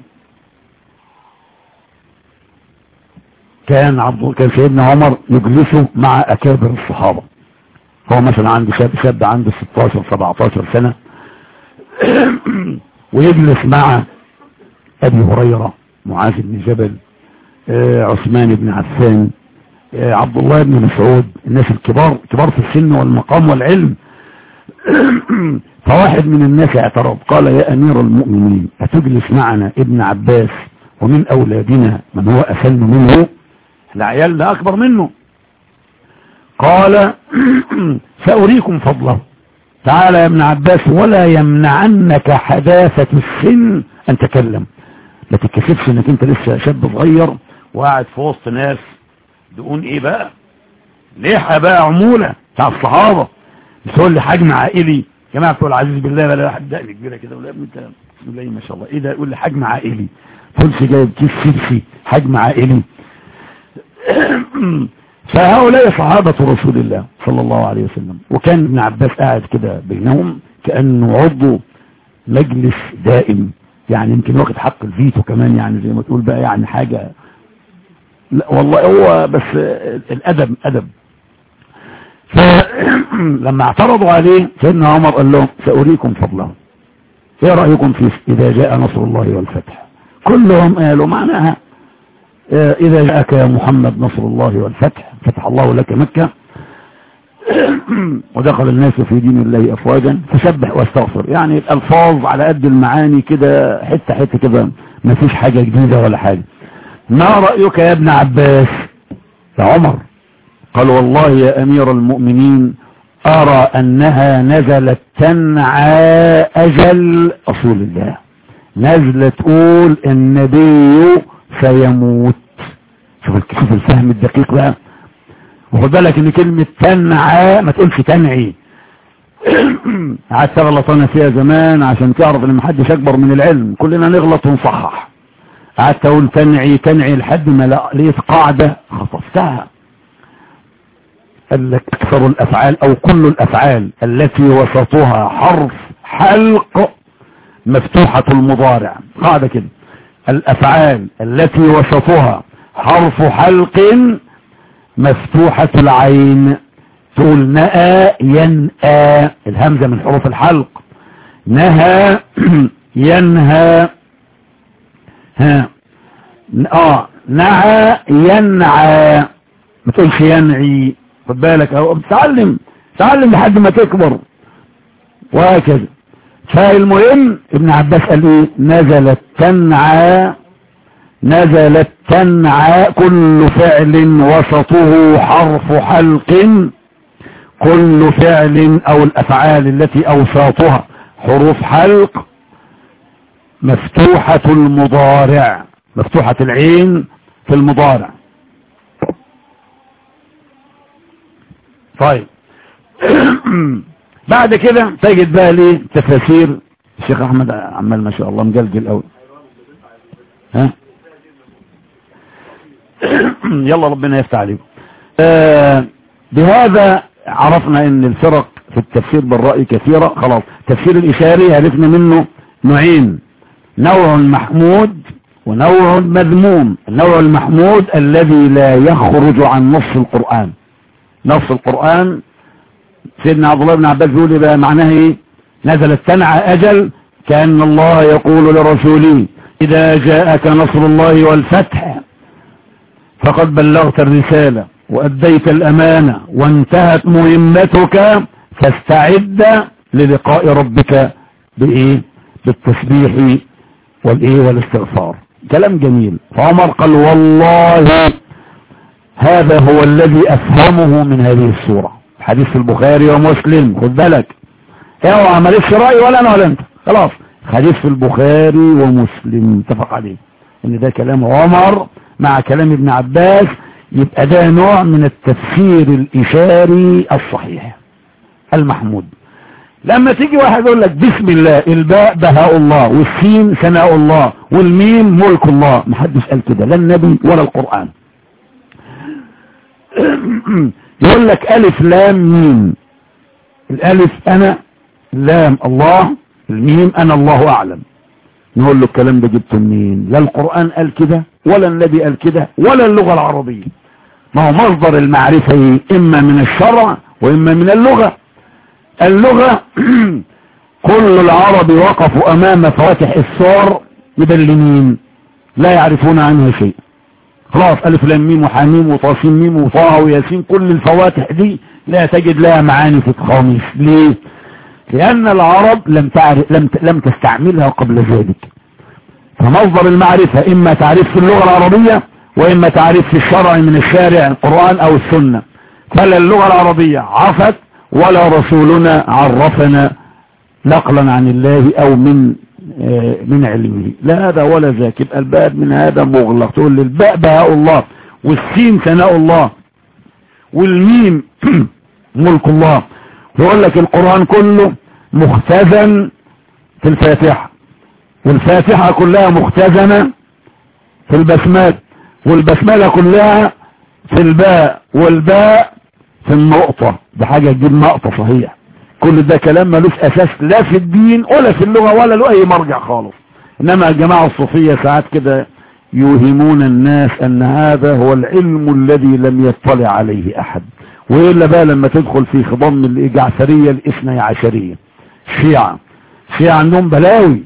كان عبد كان سيدنا عمر يجلسه مع اكابر الصحابه هو مثلا عنده شاب شاب عنده 16 17 سنه ويجلس مع ابي هريرة معاذ بن جبل آه، عثمان بن عفان آه، عبد الله بن مسعود الناس الكبار كبار في السن والمقام والعلم فواحد من الناس اعترض قال يا امير المؤمنين اتجلس معنا ابن عباس ومن اولادنا من هو اسن منه العيال ده اكبر منه قال سأريكم فضله تعالى يا ابن عباس ولا يمنعنك حداثة السن ان تكلم لا تتكسفش انك انت لسه شاب صغير وقاعد في وسط ناس دقون ايه بقى ليحة بقى عمولة بتاع الصحابة مش هو اللي حجم عائلي جماعة بتقول عزيز بالله بلا واحد دقن كبيرة كده ولا ابن انت بسم الله ما شاء الله ايه ده يقول لي حجم عائلي فلسي جايب كيس شيبسي حجم عائلي فهؤلاء صحابة رسول الله صلى الله عليه وسلم وكان ابن عباس قاعد كده بينهم كأنه عضو مجلس دائم يعني يمكن واخد حق الفيتو كمان يعني زي ما تقول بقى يعني حاجة لا والله هو بس الأدب أدب فلما اعترضوا عليه سيدنا عمر قال لهم سأريكم فضله ايه رأيكم في إذا جاء نصر الله والفتح كلهم قالوا معناها إذا جاءك يا محمد نصر الله والفتح فتح الله لك مكة ودخل الناس في دين الله أفواجا فسبح واستغفر يعني الألفاظ على قد المعاني كده حتة حتة كده ما فيش حاجة جديدة ولا حاجة ما رأيك يا ابن عباس يا عمر قال والله يا أمير المؤمنين أرى أنها نزلت تنعى أجل رسول الله نزلة تقول النبي سيموت شوف شوف الفهم الدقيق بقى وخد بالك ان كلمة تنعى ما تقولش تنعي قعدت تغلط انا فيها زمان عشان تعرف ان محدش اكبر من العلم كلنا نغلط ونصحح قعدت اقول تنعي تنعي لحد ما لقيت قاعدة خطفتها قال لك اكثر الافعال او كل الافعال التي وسطها حرف حلق مفتوحة المضارع قاعدة كده الافعال التي وسطها حرف حلق مفتوحة العين تقول نأى ينأى الهمزة من حروف الحلق نهى ينهى ها اه نعى ينعى ما تقولش ينعي خد بالك اهو بتتعلم تعلم لحد ما تكبر وهكذا فالمهم ابن عباس قال ايه نزلت تنعى نزلت تنعى كل فعل وسطه حرف حلق كل فعل او الافعال التي اوساطها حروف حلق مفتوحة المضارع مفتوحة العين في المضارع طيب بعد كده تجد بقى ليه تفاسير الشيخ احمد عمال ما شاء الله مجلجل قوي ها يلا ربنا يفتح عليكم آه بهذا عرفنا ان الفرق في التفسير بالرأي كثيرة خلاص تفسير الاشاري عرفنا منه نوعين نوع محمود ونوع مذموم النوع المحمود الذي لا يخرج عن نص القرآن نص القرآن سيدنا عبد الله بن عباس بيقول بقى معناها ايه نزلت تنعى اجل كأن الله يقول لرسوله اذا جاءك نصر الله والفتح فقد بلغت الرسالة وأديت الأمانة وانتهت مهمتك فاستعد للقاء ربك بإيه بالتسبيح والإيه والاستغفار كلام جميل فعمر قال والله هذا هو الذي أفهمه من هذه السورة حديث البخاري ومسلم خد بالك اوعى مالكش رأي ولا أنا ولا أنت خلاص حديث في البخاري ومسلم اتفق عليه ان ده كلام عمر مع كلام ابن عباس يبقى ده نوع من التفسير الإشاري الصحيح المحمود لما تيجي واحد يقول لك بسم الله الباء بهاء الله والسين ثناء الله والميم ملك الله محدش قال كده لا النبي ولا القرآن يقول لك ألف لام ميم الألف أنا لام الله الميم أنا الله أعلم نقول له الكلام ده جبته منين لا القرآن قال كده ولا النبي قال كده ولا اللغة العربية ما هو مصدر المعرفة إما من الشرع وإما من اللغة اللغة كل العرب وقفوا امام فواتح الصور مدلمين لا يعرفون عنها شيء خلاص الف لام ميم وحميم وطاسين ميم وطه وياسين كل الفواتح دي لا تجد لها معاني في الخامس ليه لان العرب لم تعرف لم لم تستعملها قبل ذلك فمصدر المعرفة اما تعريف في اللغة العربية واما تعريف في الشرع من الشارع القرآن او السنة فلا اللغة العربية عفت ولا رسولنا عرفنا نقلا عن الله او من من علمه لا هذا ولا ذاك يبقى الباب من هذا مغلق تقول لي الباء بهاء الله والسين ثناء الله والميم ملك الله يقول لك القرآن كله مختزن في الفاتحة والفاتحة كلها مختزنة في البسمات والبسملة كلها في الباء والباء في النقطة ده حاجة تجيب نقطة صحيح كل ده كلام ملوش اساس لا في الدين ولا في اللغة ولا له اي مرجع خالص انما الجماعة الصوفية ساعات كده يوهمون الناس ان هذا هو العلم الذي لم يطلع عليه احد وإلا بقى لما تدخل في خضم الجعفرية الاثنى عشرية شيعة شيعة عندهم بلاوي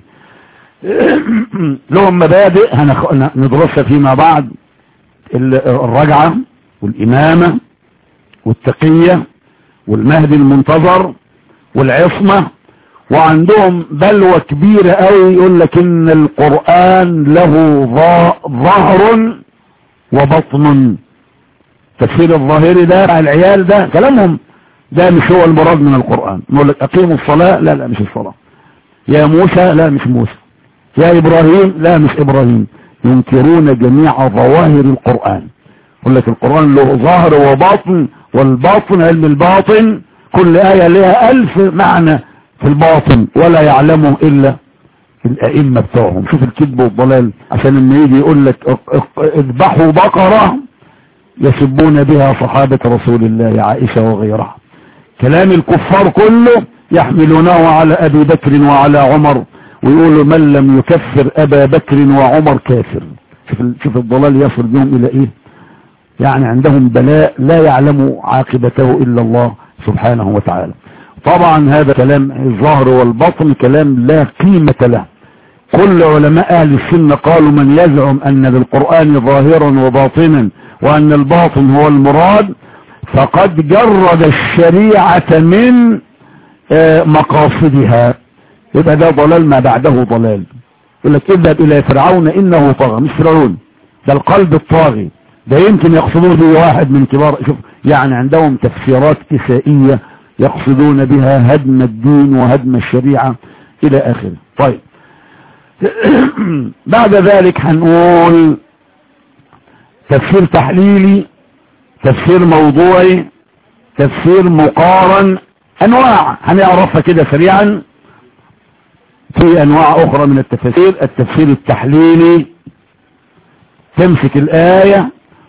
لهم مبادئ ندرسها فيما بعد الرجعة والإمامة والتقية والمهدي المنتظر والعصمة وعندهم بلوى كبيرة قوي يقول لك ان القرآن له ظهر وبطن تفسير الظاهري ده العيال ده كلامهم ده مش هو المراد من القرآن نقول لك اقيموا الصلاة لا لا مش الصلاة يا موسى لا مش موسى يا ابراهيم لا مش ابراهيم ينكرون جميع ظواهر القرآن يقول لك القرآن له ظاهر وباطن والباطن علم الباطن كل آية لها ألف معنى في الباطن ولا يعلمه إلا الأئمة بتوعهم شوف الكذب والضلال عشان لما يجي يقول لك اذبحوا بقرة يسبون بها صحابة رسول الله عائشة وغيرها كلام الكفار كله يحملونه على أبي بكر وعلى عمر ويقولوا من لم يكفر أبا بكر وعمر كافر شوف, شوف الضلال يصل بهم إلى إيه يعني عندهم بلاء لا يعلم عاقبته إلا الله سبحانه وتعالى طبعا هذا كلام الظهر والبطن كلام لا قيمة له كل علماء أهل السنة قالوا من يزعم أن للقرآن ظاهرا وباطنا وأن الباطن هو المراد فقد جرد الشريعة من مقاصدها يبقى ده ضلال ما بعده ضلال يقول لك اذهب إلى فرعون إنه طغى مش فرعون ده القلب الطاغي ده يمكن يقصدون به واحد من كبار شوف يعني عندهم تفسيرات كسائية يقصدون بها هدم الدين وهدم الشريعة إلى آخره طيب بعد ذلك هنقول تفسير تحليلي تفسير موضوعي تفسير مقارن أنواع هنعرفها كده سريعا في أنواع أخرى من التفسير التفسير التحليلي تمسك الآية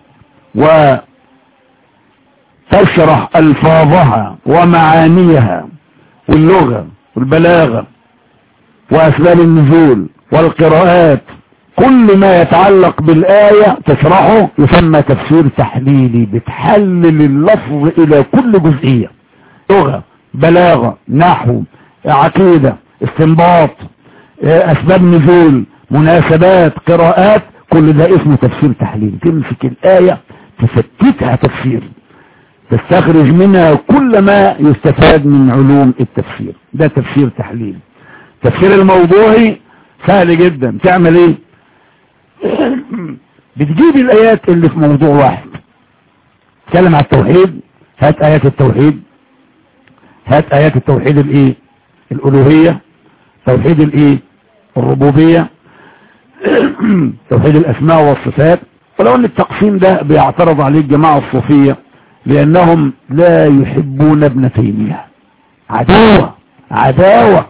وتشرح ألفاظها ومعانيها واللغة والبلاغة وأسباب النزول والقراءات كل ما يتعلق بالآية تشرحه يسمى تفسير تحليلي بتحلل اللفظ إلى كل جزئية لغة بلاغة نحو عقيدة استنباط أسباب نزول مناسبات قراءات كل ده اسمه تفسير تحليلي تمسك الآية تفتتها تفسير تستخرج منها كل ما يستفاد من علوم التفسير ده تفسير تحليلي تفسير الموضوعي سهل جدا تعمل ايه بتجيب الايات اللي في موضوع واحد تكلم على التوحيد هات ايات التوحيد هات ايات التوحيد الايه الالوهية توحيد الايه الربوبية توحيد الاسماء والصفات ولو ان التقسيم ده بيعترض عليه الجماعة الصوفية لانهم لا يحبون ابن تيمية عداوة عداوة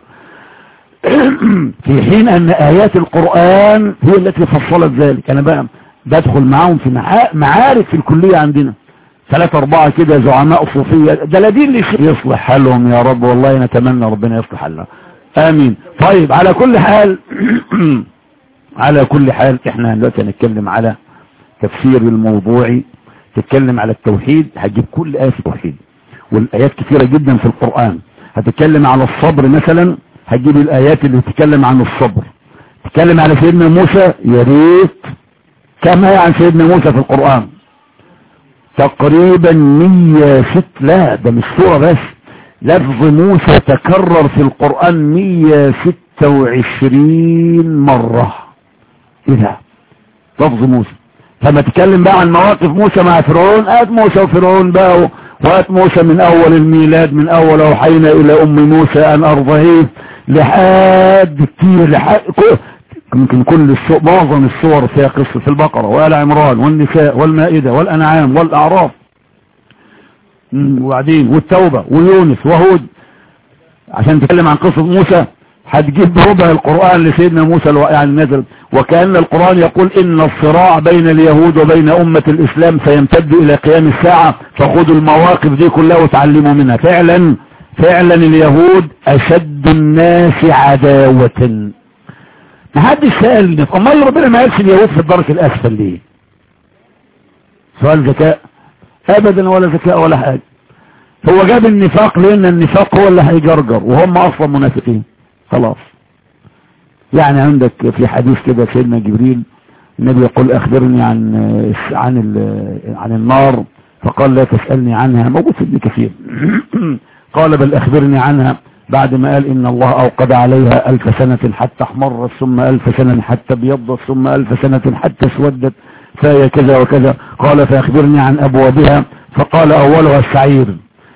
في حين ان ايات القرآن هي التي فصلت ذلك انا بقى بدخل معاهم في معارك في الكلية عندنا ثلاثة اربعة كده زعماء صوفية دلادين لشيء يصلح حالهم يا رب والله نتمنى ربنا يصلح حالنا امين طيب على كل حال على كل حال احنا دلوقتي هنتكلم على تفسير الموضوعي تتكلم على التوحيد هتجيب كل آية في التوحيد والآيات كثيرة جدا في القرآن هتتكلم على الصبر مثلا هتجيب الايات اللي بتتكلم عن الصبر تتكلم على سيدنا موسى يا ريت كما عن سيدنا موسى في القرآن تقريبا مية ست لا ده مش سورة بس لفظ موسى تكرر في القرآن مية ستة وعشرين مرة ايه ده لفظ موسى لما تتكلم بقى عن مواقف موسى مع فرعون هات موسى وفرعون بقى وهات موسى من اول الميلاد من اول اوحينا الى ام موسى ان ارضعيه لحد كتير لحد يمكن كل السور معظم السور فيها قصة في البقرة وآل عمران والنساء والمائدة والأنعام والأعراف وبعدين والتوبة ويونس وهود عشان تتكلم عن قصة موسى هتجيب ربع القرآن لسيدنا موسى يعني نزل وكأن القرآن يقول إن الصراع بين اليهود وبين أمة الإسلام سيمتد إلى قيام الساعة فخذوا المواقف دي كلها وتعلموا منها فعلا فعلا اليهود أشد الناس عداوة محدش سألني امال ربنا ما قالش اليهود في الدرك الاسفل ليه سؤال ذكاء ابدا ولا ذكاء ولا حاجة هو جاب النفاق لان النفاق هو اللي هيجرجر وهم اصلا منافقين خلاص يعني عندك في حديث كده سيدنا جبريل النبي يقول اخبرني عن عن عن النار فقال لا تسألني عنها موجود في ابن كثير قال بل اخبرني عنها بعد ما قال إن الله أوقد عليها ألف سنة حتى احمرت ثم ألف سنة حتى ابيضت ثم ألف سنة حتى اسودت فهي كذا وكذا قال فأخبرني عن أبوابها فقال أولها السعير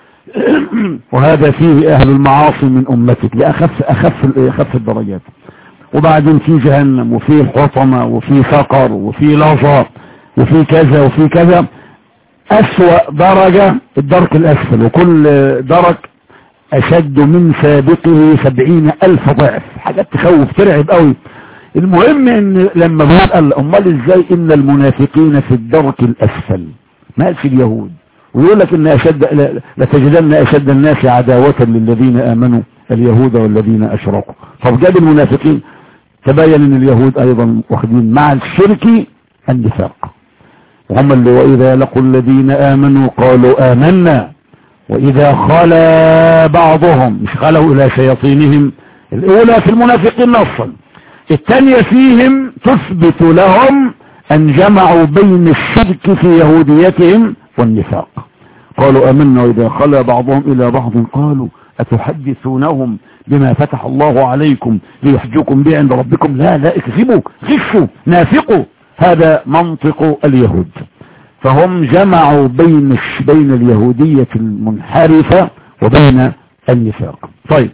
وهذا فيه أهل المعاصي من أمتك لأخف أخف, أخف الدرجات وبعدين في جهنم وفي الحطمة وفي سقر وفي لظى وفي كذا وفي كذا أسوأ درجة الدرك الأسفل وكل درك اشد من سابقه سبعين الف ضعف حاجات تخوف ترعب قوي المهم ان لما بيقول امال ازاي ان المنافقين في الدرك الاسفل ما قالش اليهود ويقول لك ان اشد لتجدن اشد الناس عداوة للذين امنوا اليهود والذين اشركوا طب جاب المنافقين تبين ان اليهود ايضا واخدين مع الشرك النفاق وهم اللي واذا لقوا الذين امنوا قالوا امنا وإذا خلا بعضهم مش خلوا إلى شياطينهم الأولى في المنافقين نصا الثانية فيهم تثبت لهم أن جمعوا بين الشرك في يهوديتهم والنفاق قالوا أمنا وإذا خلا بعضهم إلى بعض قالوا أتحدثونهم بما فتح الله عليكم ليحجوكم به عند ربكم لا لا اكذبوا غشوا نافقوا هذا منطق اليهود فهم جمعوا بين بين اليهودية المنحرفة وبين النفاق طيب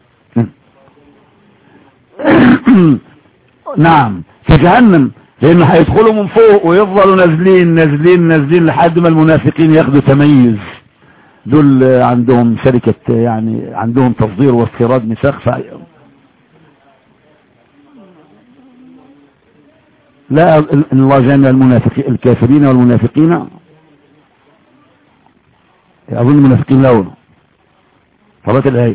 نعم في جهنم لانه هيدخلوا من فوق ويفضلوا نازلين نازلين نازلين لحد ما المنافقين ياخدوا تميز دول عندهم شركة يعني عندهم تصدير واستيراد نفاق لا ان الله جامع المنافقين الكافرين والمنافقين اظن المنافقين الاول صلاة الآية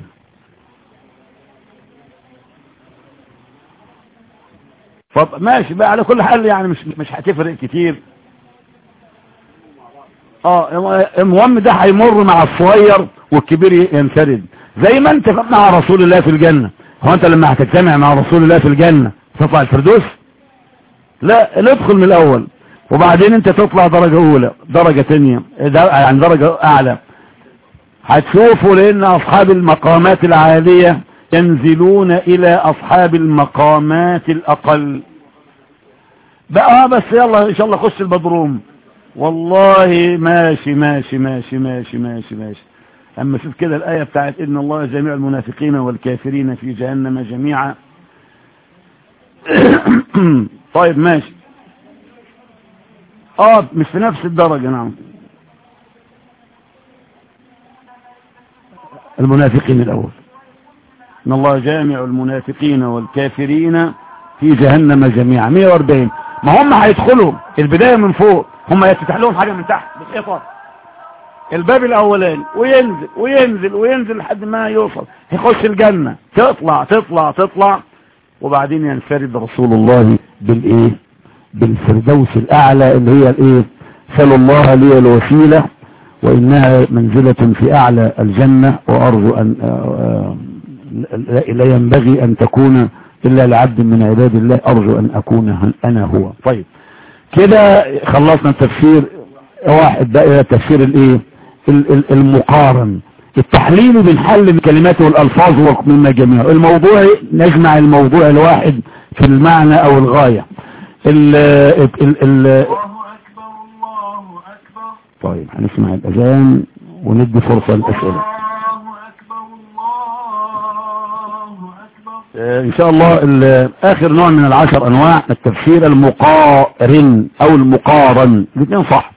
طب ماشي بقى على كل حال يعني مش مش هتفرق كتير اه المهم ده هيمر مع الصغير والكبير ينفرد زي ما انت مع رسول الله في الجنة هو انت لما هتجتمع مع رسول الله في الجنة تطلع الفردوس لا ندخل من الاول وبعدين انت تطلع درجة اولى درجة تانية يعني درجة اعلى هتشوفوا لان اصحاب المقامات العالية ينزلون الى اصحاب المقامات الاقل بقى بس يلا ان شاء الله خش البدروم والله ماشي ماشي ماشي ماشي ماشي ماشي اما شوف كده الايه بتاعت ان الله جميع المنافقين والكافرين في جهنم جميعا طيب ماشي اه مش في نفس الدرجة نعم المنافقين الاول ان الله جامع المنافقين والكافرين في جهنم جميعا 140 ما هم هيدخلوا البداية من فوق هم يتفتح لهم حاجة من تحت بالحيطان الباب الاولاني وينزل وينزل وينزل لحد ما يوصل يخش الجنة تطلع تطلع تطلع وبعدين ينفرد رسول الله بالايه بالفردوس الاعلى اللي هي الايه سأل الله لي الوسيلة وانها منزلة في اعلى الجنة وارجو ان لا, لا ينبغي ان تكون الا لعبد من عباد الله ارجو ان اكون انا هو طيب كده خلصنا التفسير واحد بقى الى تفسير الايه المقارن التحليل بنحلل الكلمات والالفاظ ومما جميعه الموضوع نجمع الموضوع الواحد في المعنى او الغاية ال ال ال الله أكبر الله أكبر طيب هنسمع الاذان وندي فرصة للاسئلة الله أكبر الله أكبر آه، ان شاء الله ال- اخر نوع من العشر انواع التفسير المقارن او المقارن الاثنين صح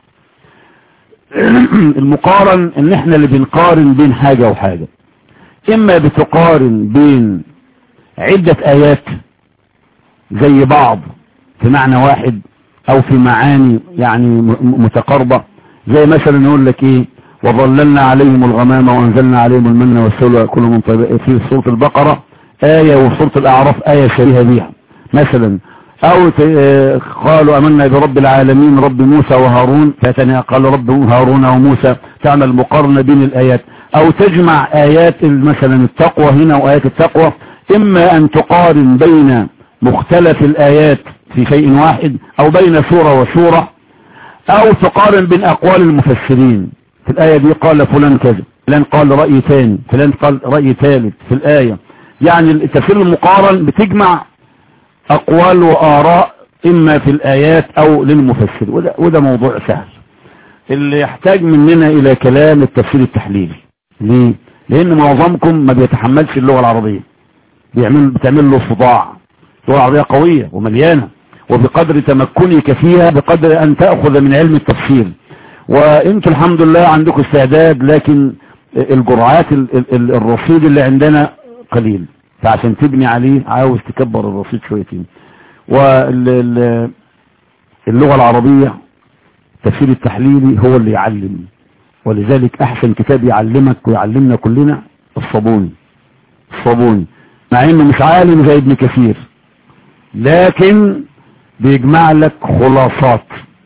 المقارن ان احنا اللي بنقارن بين حاجة وحاجة اما بتقارن بين عدة ايات زي بعض في معنى واحد او في معاني يعني م- متقاربة زي مثلا نقول لك ايه وظللنا عليهم الغمام وانزلنا عليهم المن والسلوى كل من طيب في سورة البقرة آية وفي سورة الاعراف آية شبيهة بيها مثلا او ت- آه، قالوا امنا برب العالمين رب موسى وهارون فاتني قال رب هارون وموسى تعمل مقارنة بين الايات او تجمع ايات ال- مثلا التقوى هنا وايات التقوى اما ان تقارن بين مختلف الايات في شيء واحد او بين سورة وسورة او تقارن بين اقوال المفسرين في الاية دي قال فلان كذا فلان قال رأي ثاني فلان قال رأي ثالث في الاية يعني التفسير المقارن بتجمع اقوال واراء اما في الايات او للمفسر وده, وده موضوع سهل اللي يحتاج مننا الى كلام التفسير التحليلي ليه لان معظمكم ما بيتحملش اللغة العربية بيعمل بتعمل له صداع اللغة العربية قوية ومليانة وبقدر تمكنك فيها بقدر ان تأخذ من علم التفسير وانتم الحمد لله عندكم استعداد لكن الجرعات ال- ال- ال- الرصيد اللي عندنا قليل فعشان تبني عليه عاوز تكبر الرصيد شويتين واللغة العربية التفسير التحليلي هو اللي يعلم ولذلك احسن كتاب يعلمك ويعلمنا كلنا الصابوني الصابوني مع انه مش عالم زي ابن كثير لكن بيجمع لك خلاصات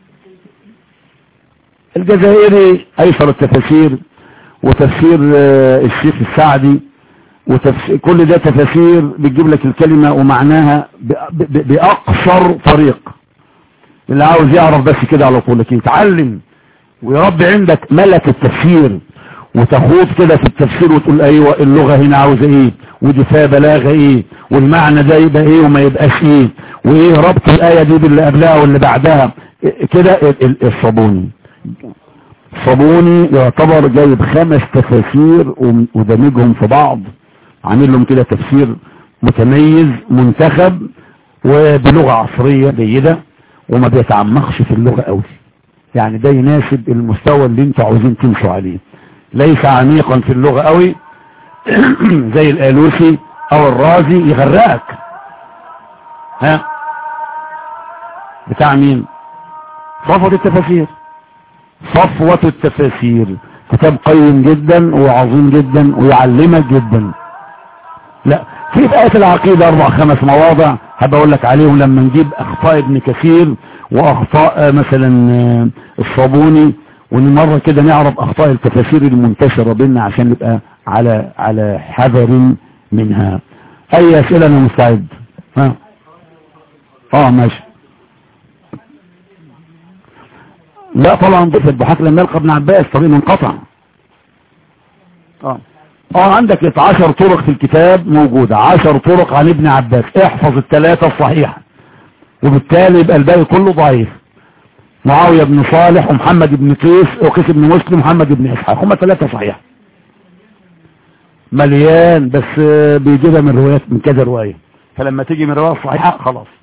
الجزائري ايسر التفاسير وتفسير آه، الشيخ السعدي وتفسير كل ده تفاسير بتجيب لك الكلمة ومعناها ب- ب- بأقصر طريق اللي عاوز يعرف بس كده على طول لكن يتعلم ويربي عندك ملك التفسير وتخوض كده في التفسير وتقول ايوه اللغة هنا عاوزة ايه ودي فيها بلاغة ايه والمعنى ده يبقى ايه وما يبقاش ايه وايه ربط الآية دي باللي قبلها واللي بعدها إيه كده ال- ال- الصابوني صابوني يعتبر جايب خمس تفاسير وم- ودمجهم في بعض عامل لهم كده تفسير متميز منتخب وبلغة عصرية جيدة وما بيتعمقش في اللغة قوي يعني ده يناسب المستوى اللي انتوا عاوزين تمشوا عليه ليس عميقا في اللغة قوي زي الالوسي او الرازي يغرقك ها بتاع مين صفوة التفاسير صفوة التفاسير كتاب قيم جدا وعظيم جدا ويعلمك جدا لا في في آية العقيدة أربع خمس مواضع هبقول لك عليهم لما نجيب أخطاء ابن كثير وأخطاء آه، مثلا آه، الصابوني ونمرة كده نعرف أخطاء التفاسير المنتشرة بيننا عشان نبقى على على حذر منها أي أسئلة أنا مستعد ها اه ماشي لا طبعا ضيف الضحاك لما يلقى ابن عباس طريق منقطع اه اه عندك 10 طرق في الكتاب موجودة 10 طرق عن ابن عباس احفظ الثلاثة الصحيحة وبالتالي يبقى الباقي كله ضعيف معاوية بن صالح ومحمد بن قيس وقيس بن مسلم ومحمد بن اسحاق هم ثلاثة صحيحة مليان بس آه، بيجيبها من روايات من كذا رواية فلما تيجي من رواية صحيحة خلاص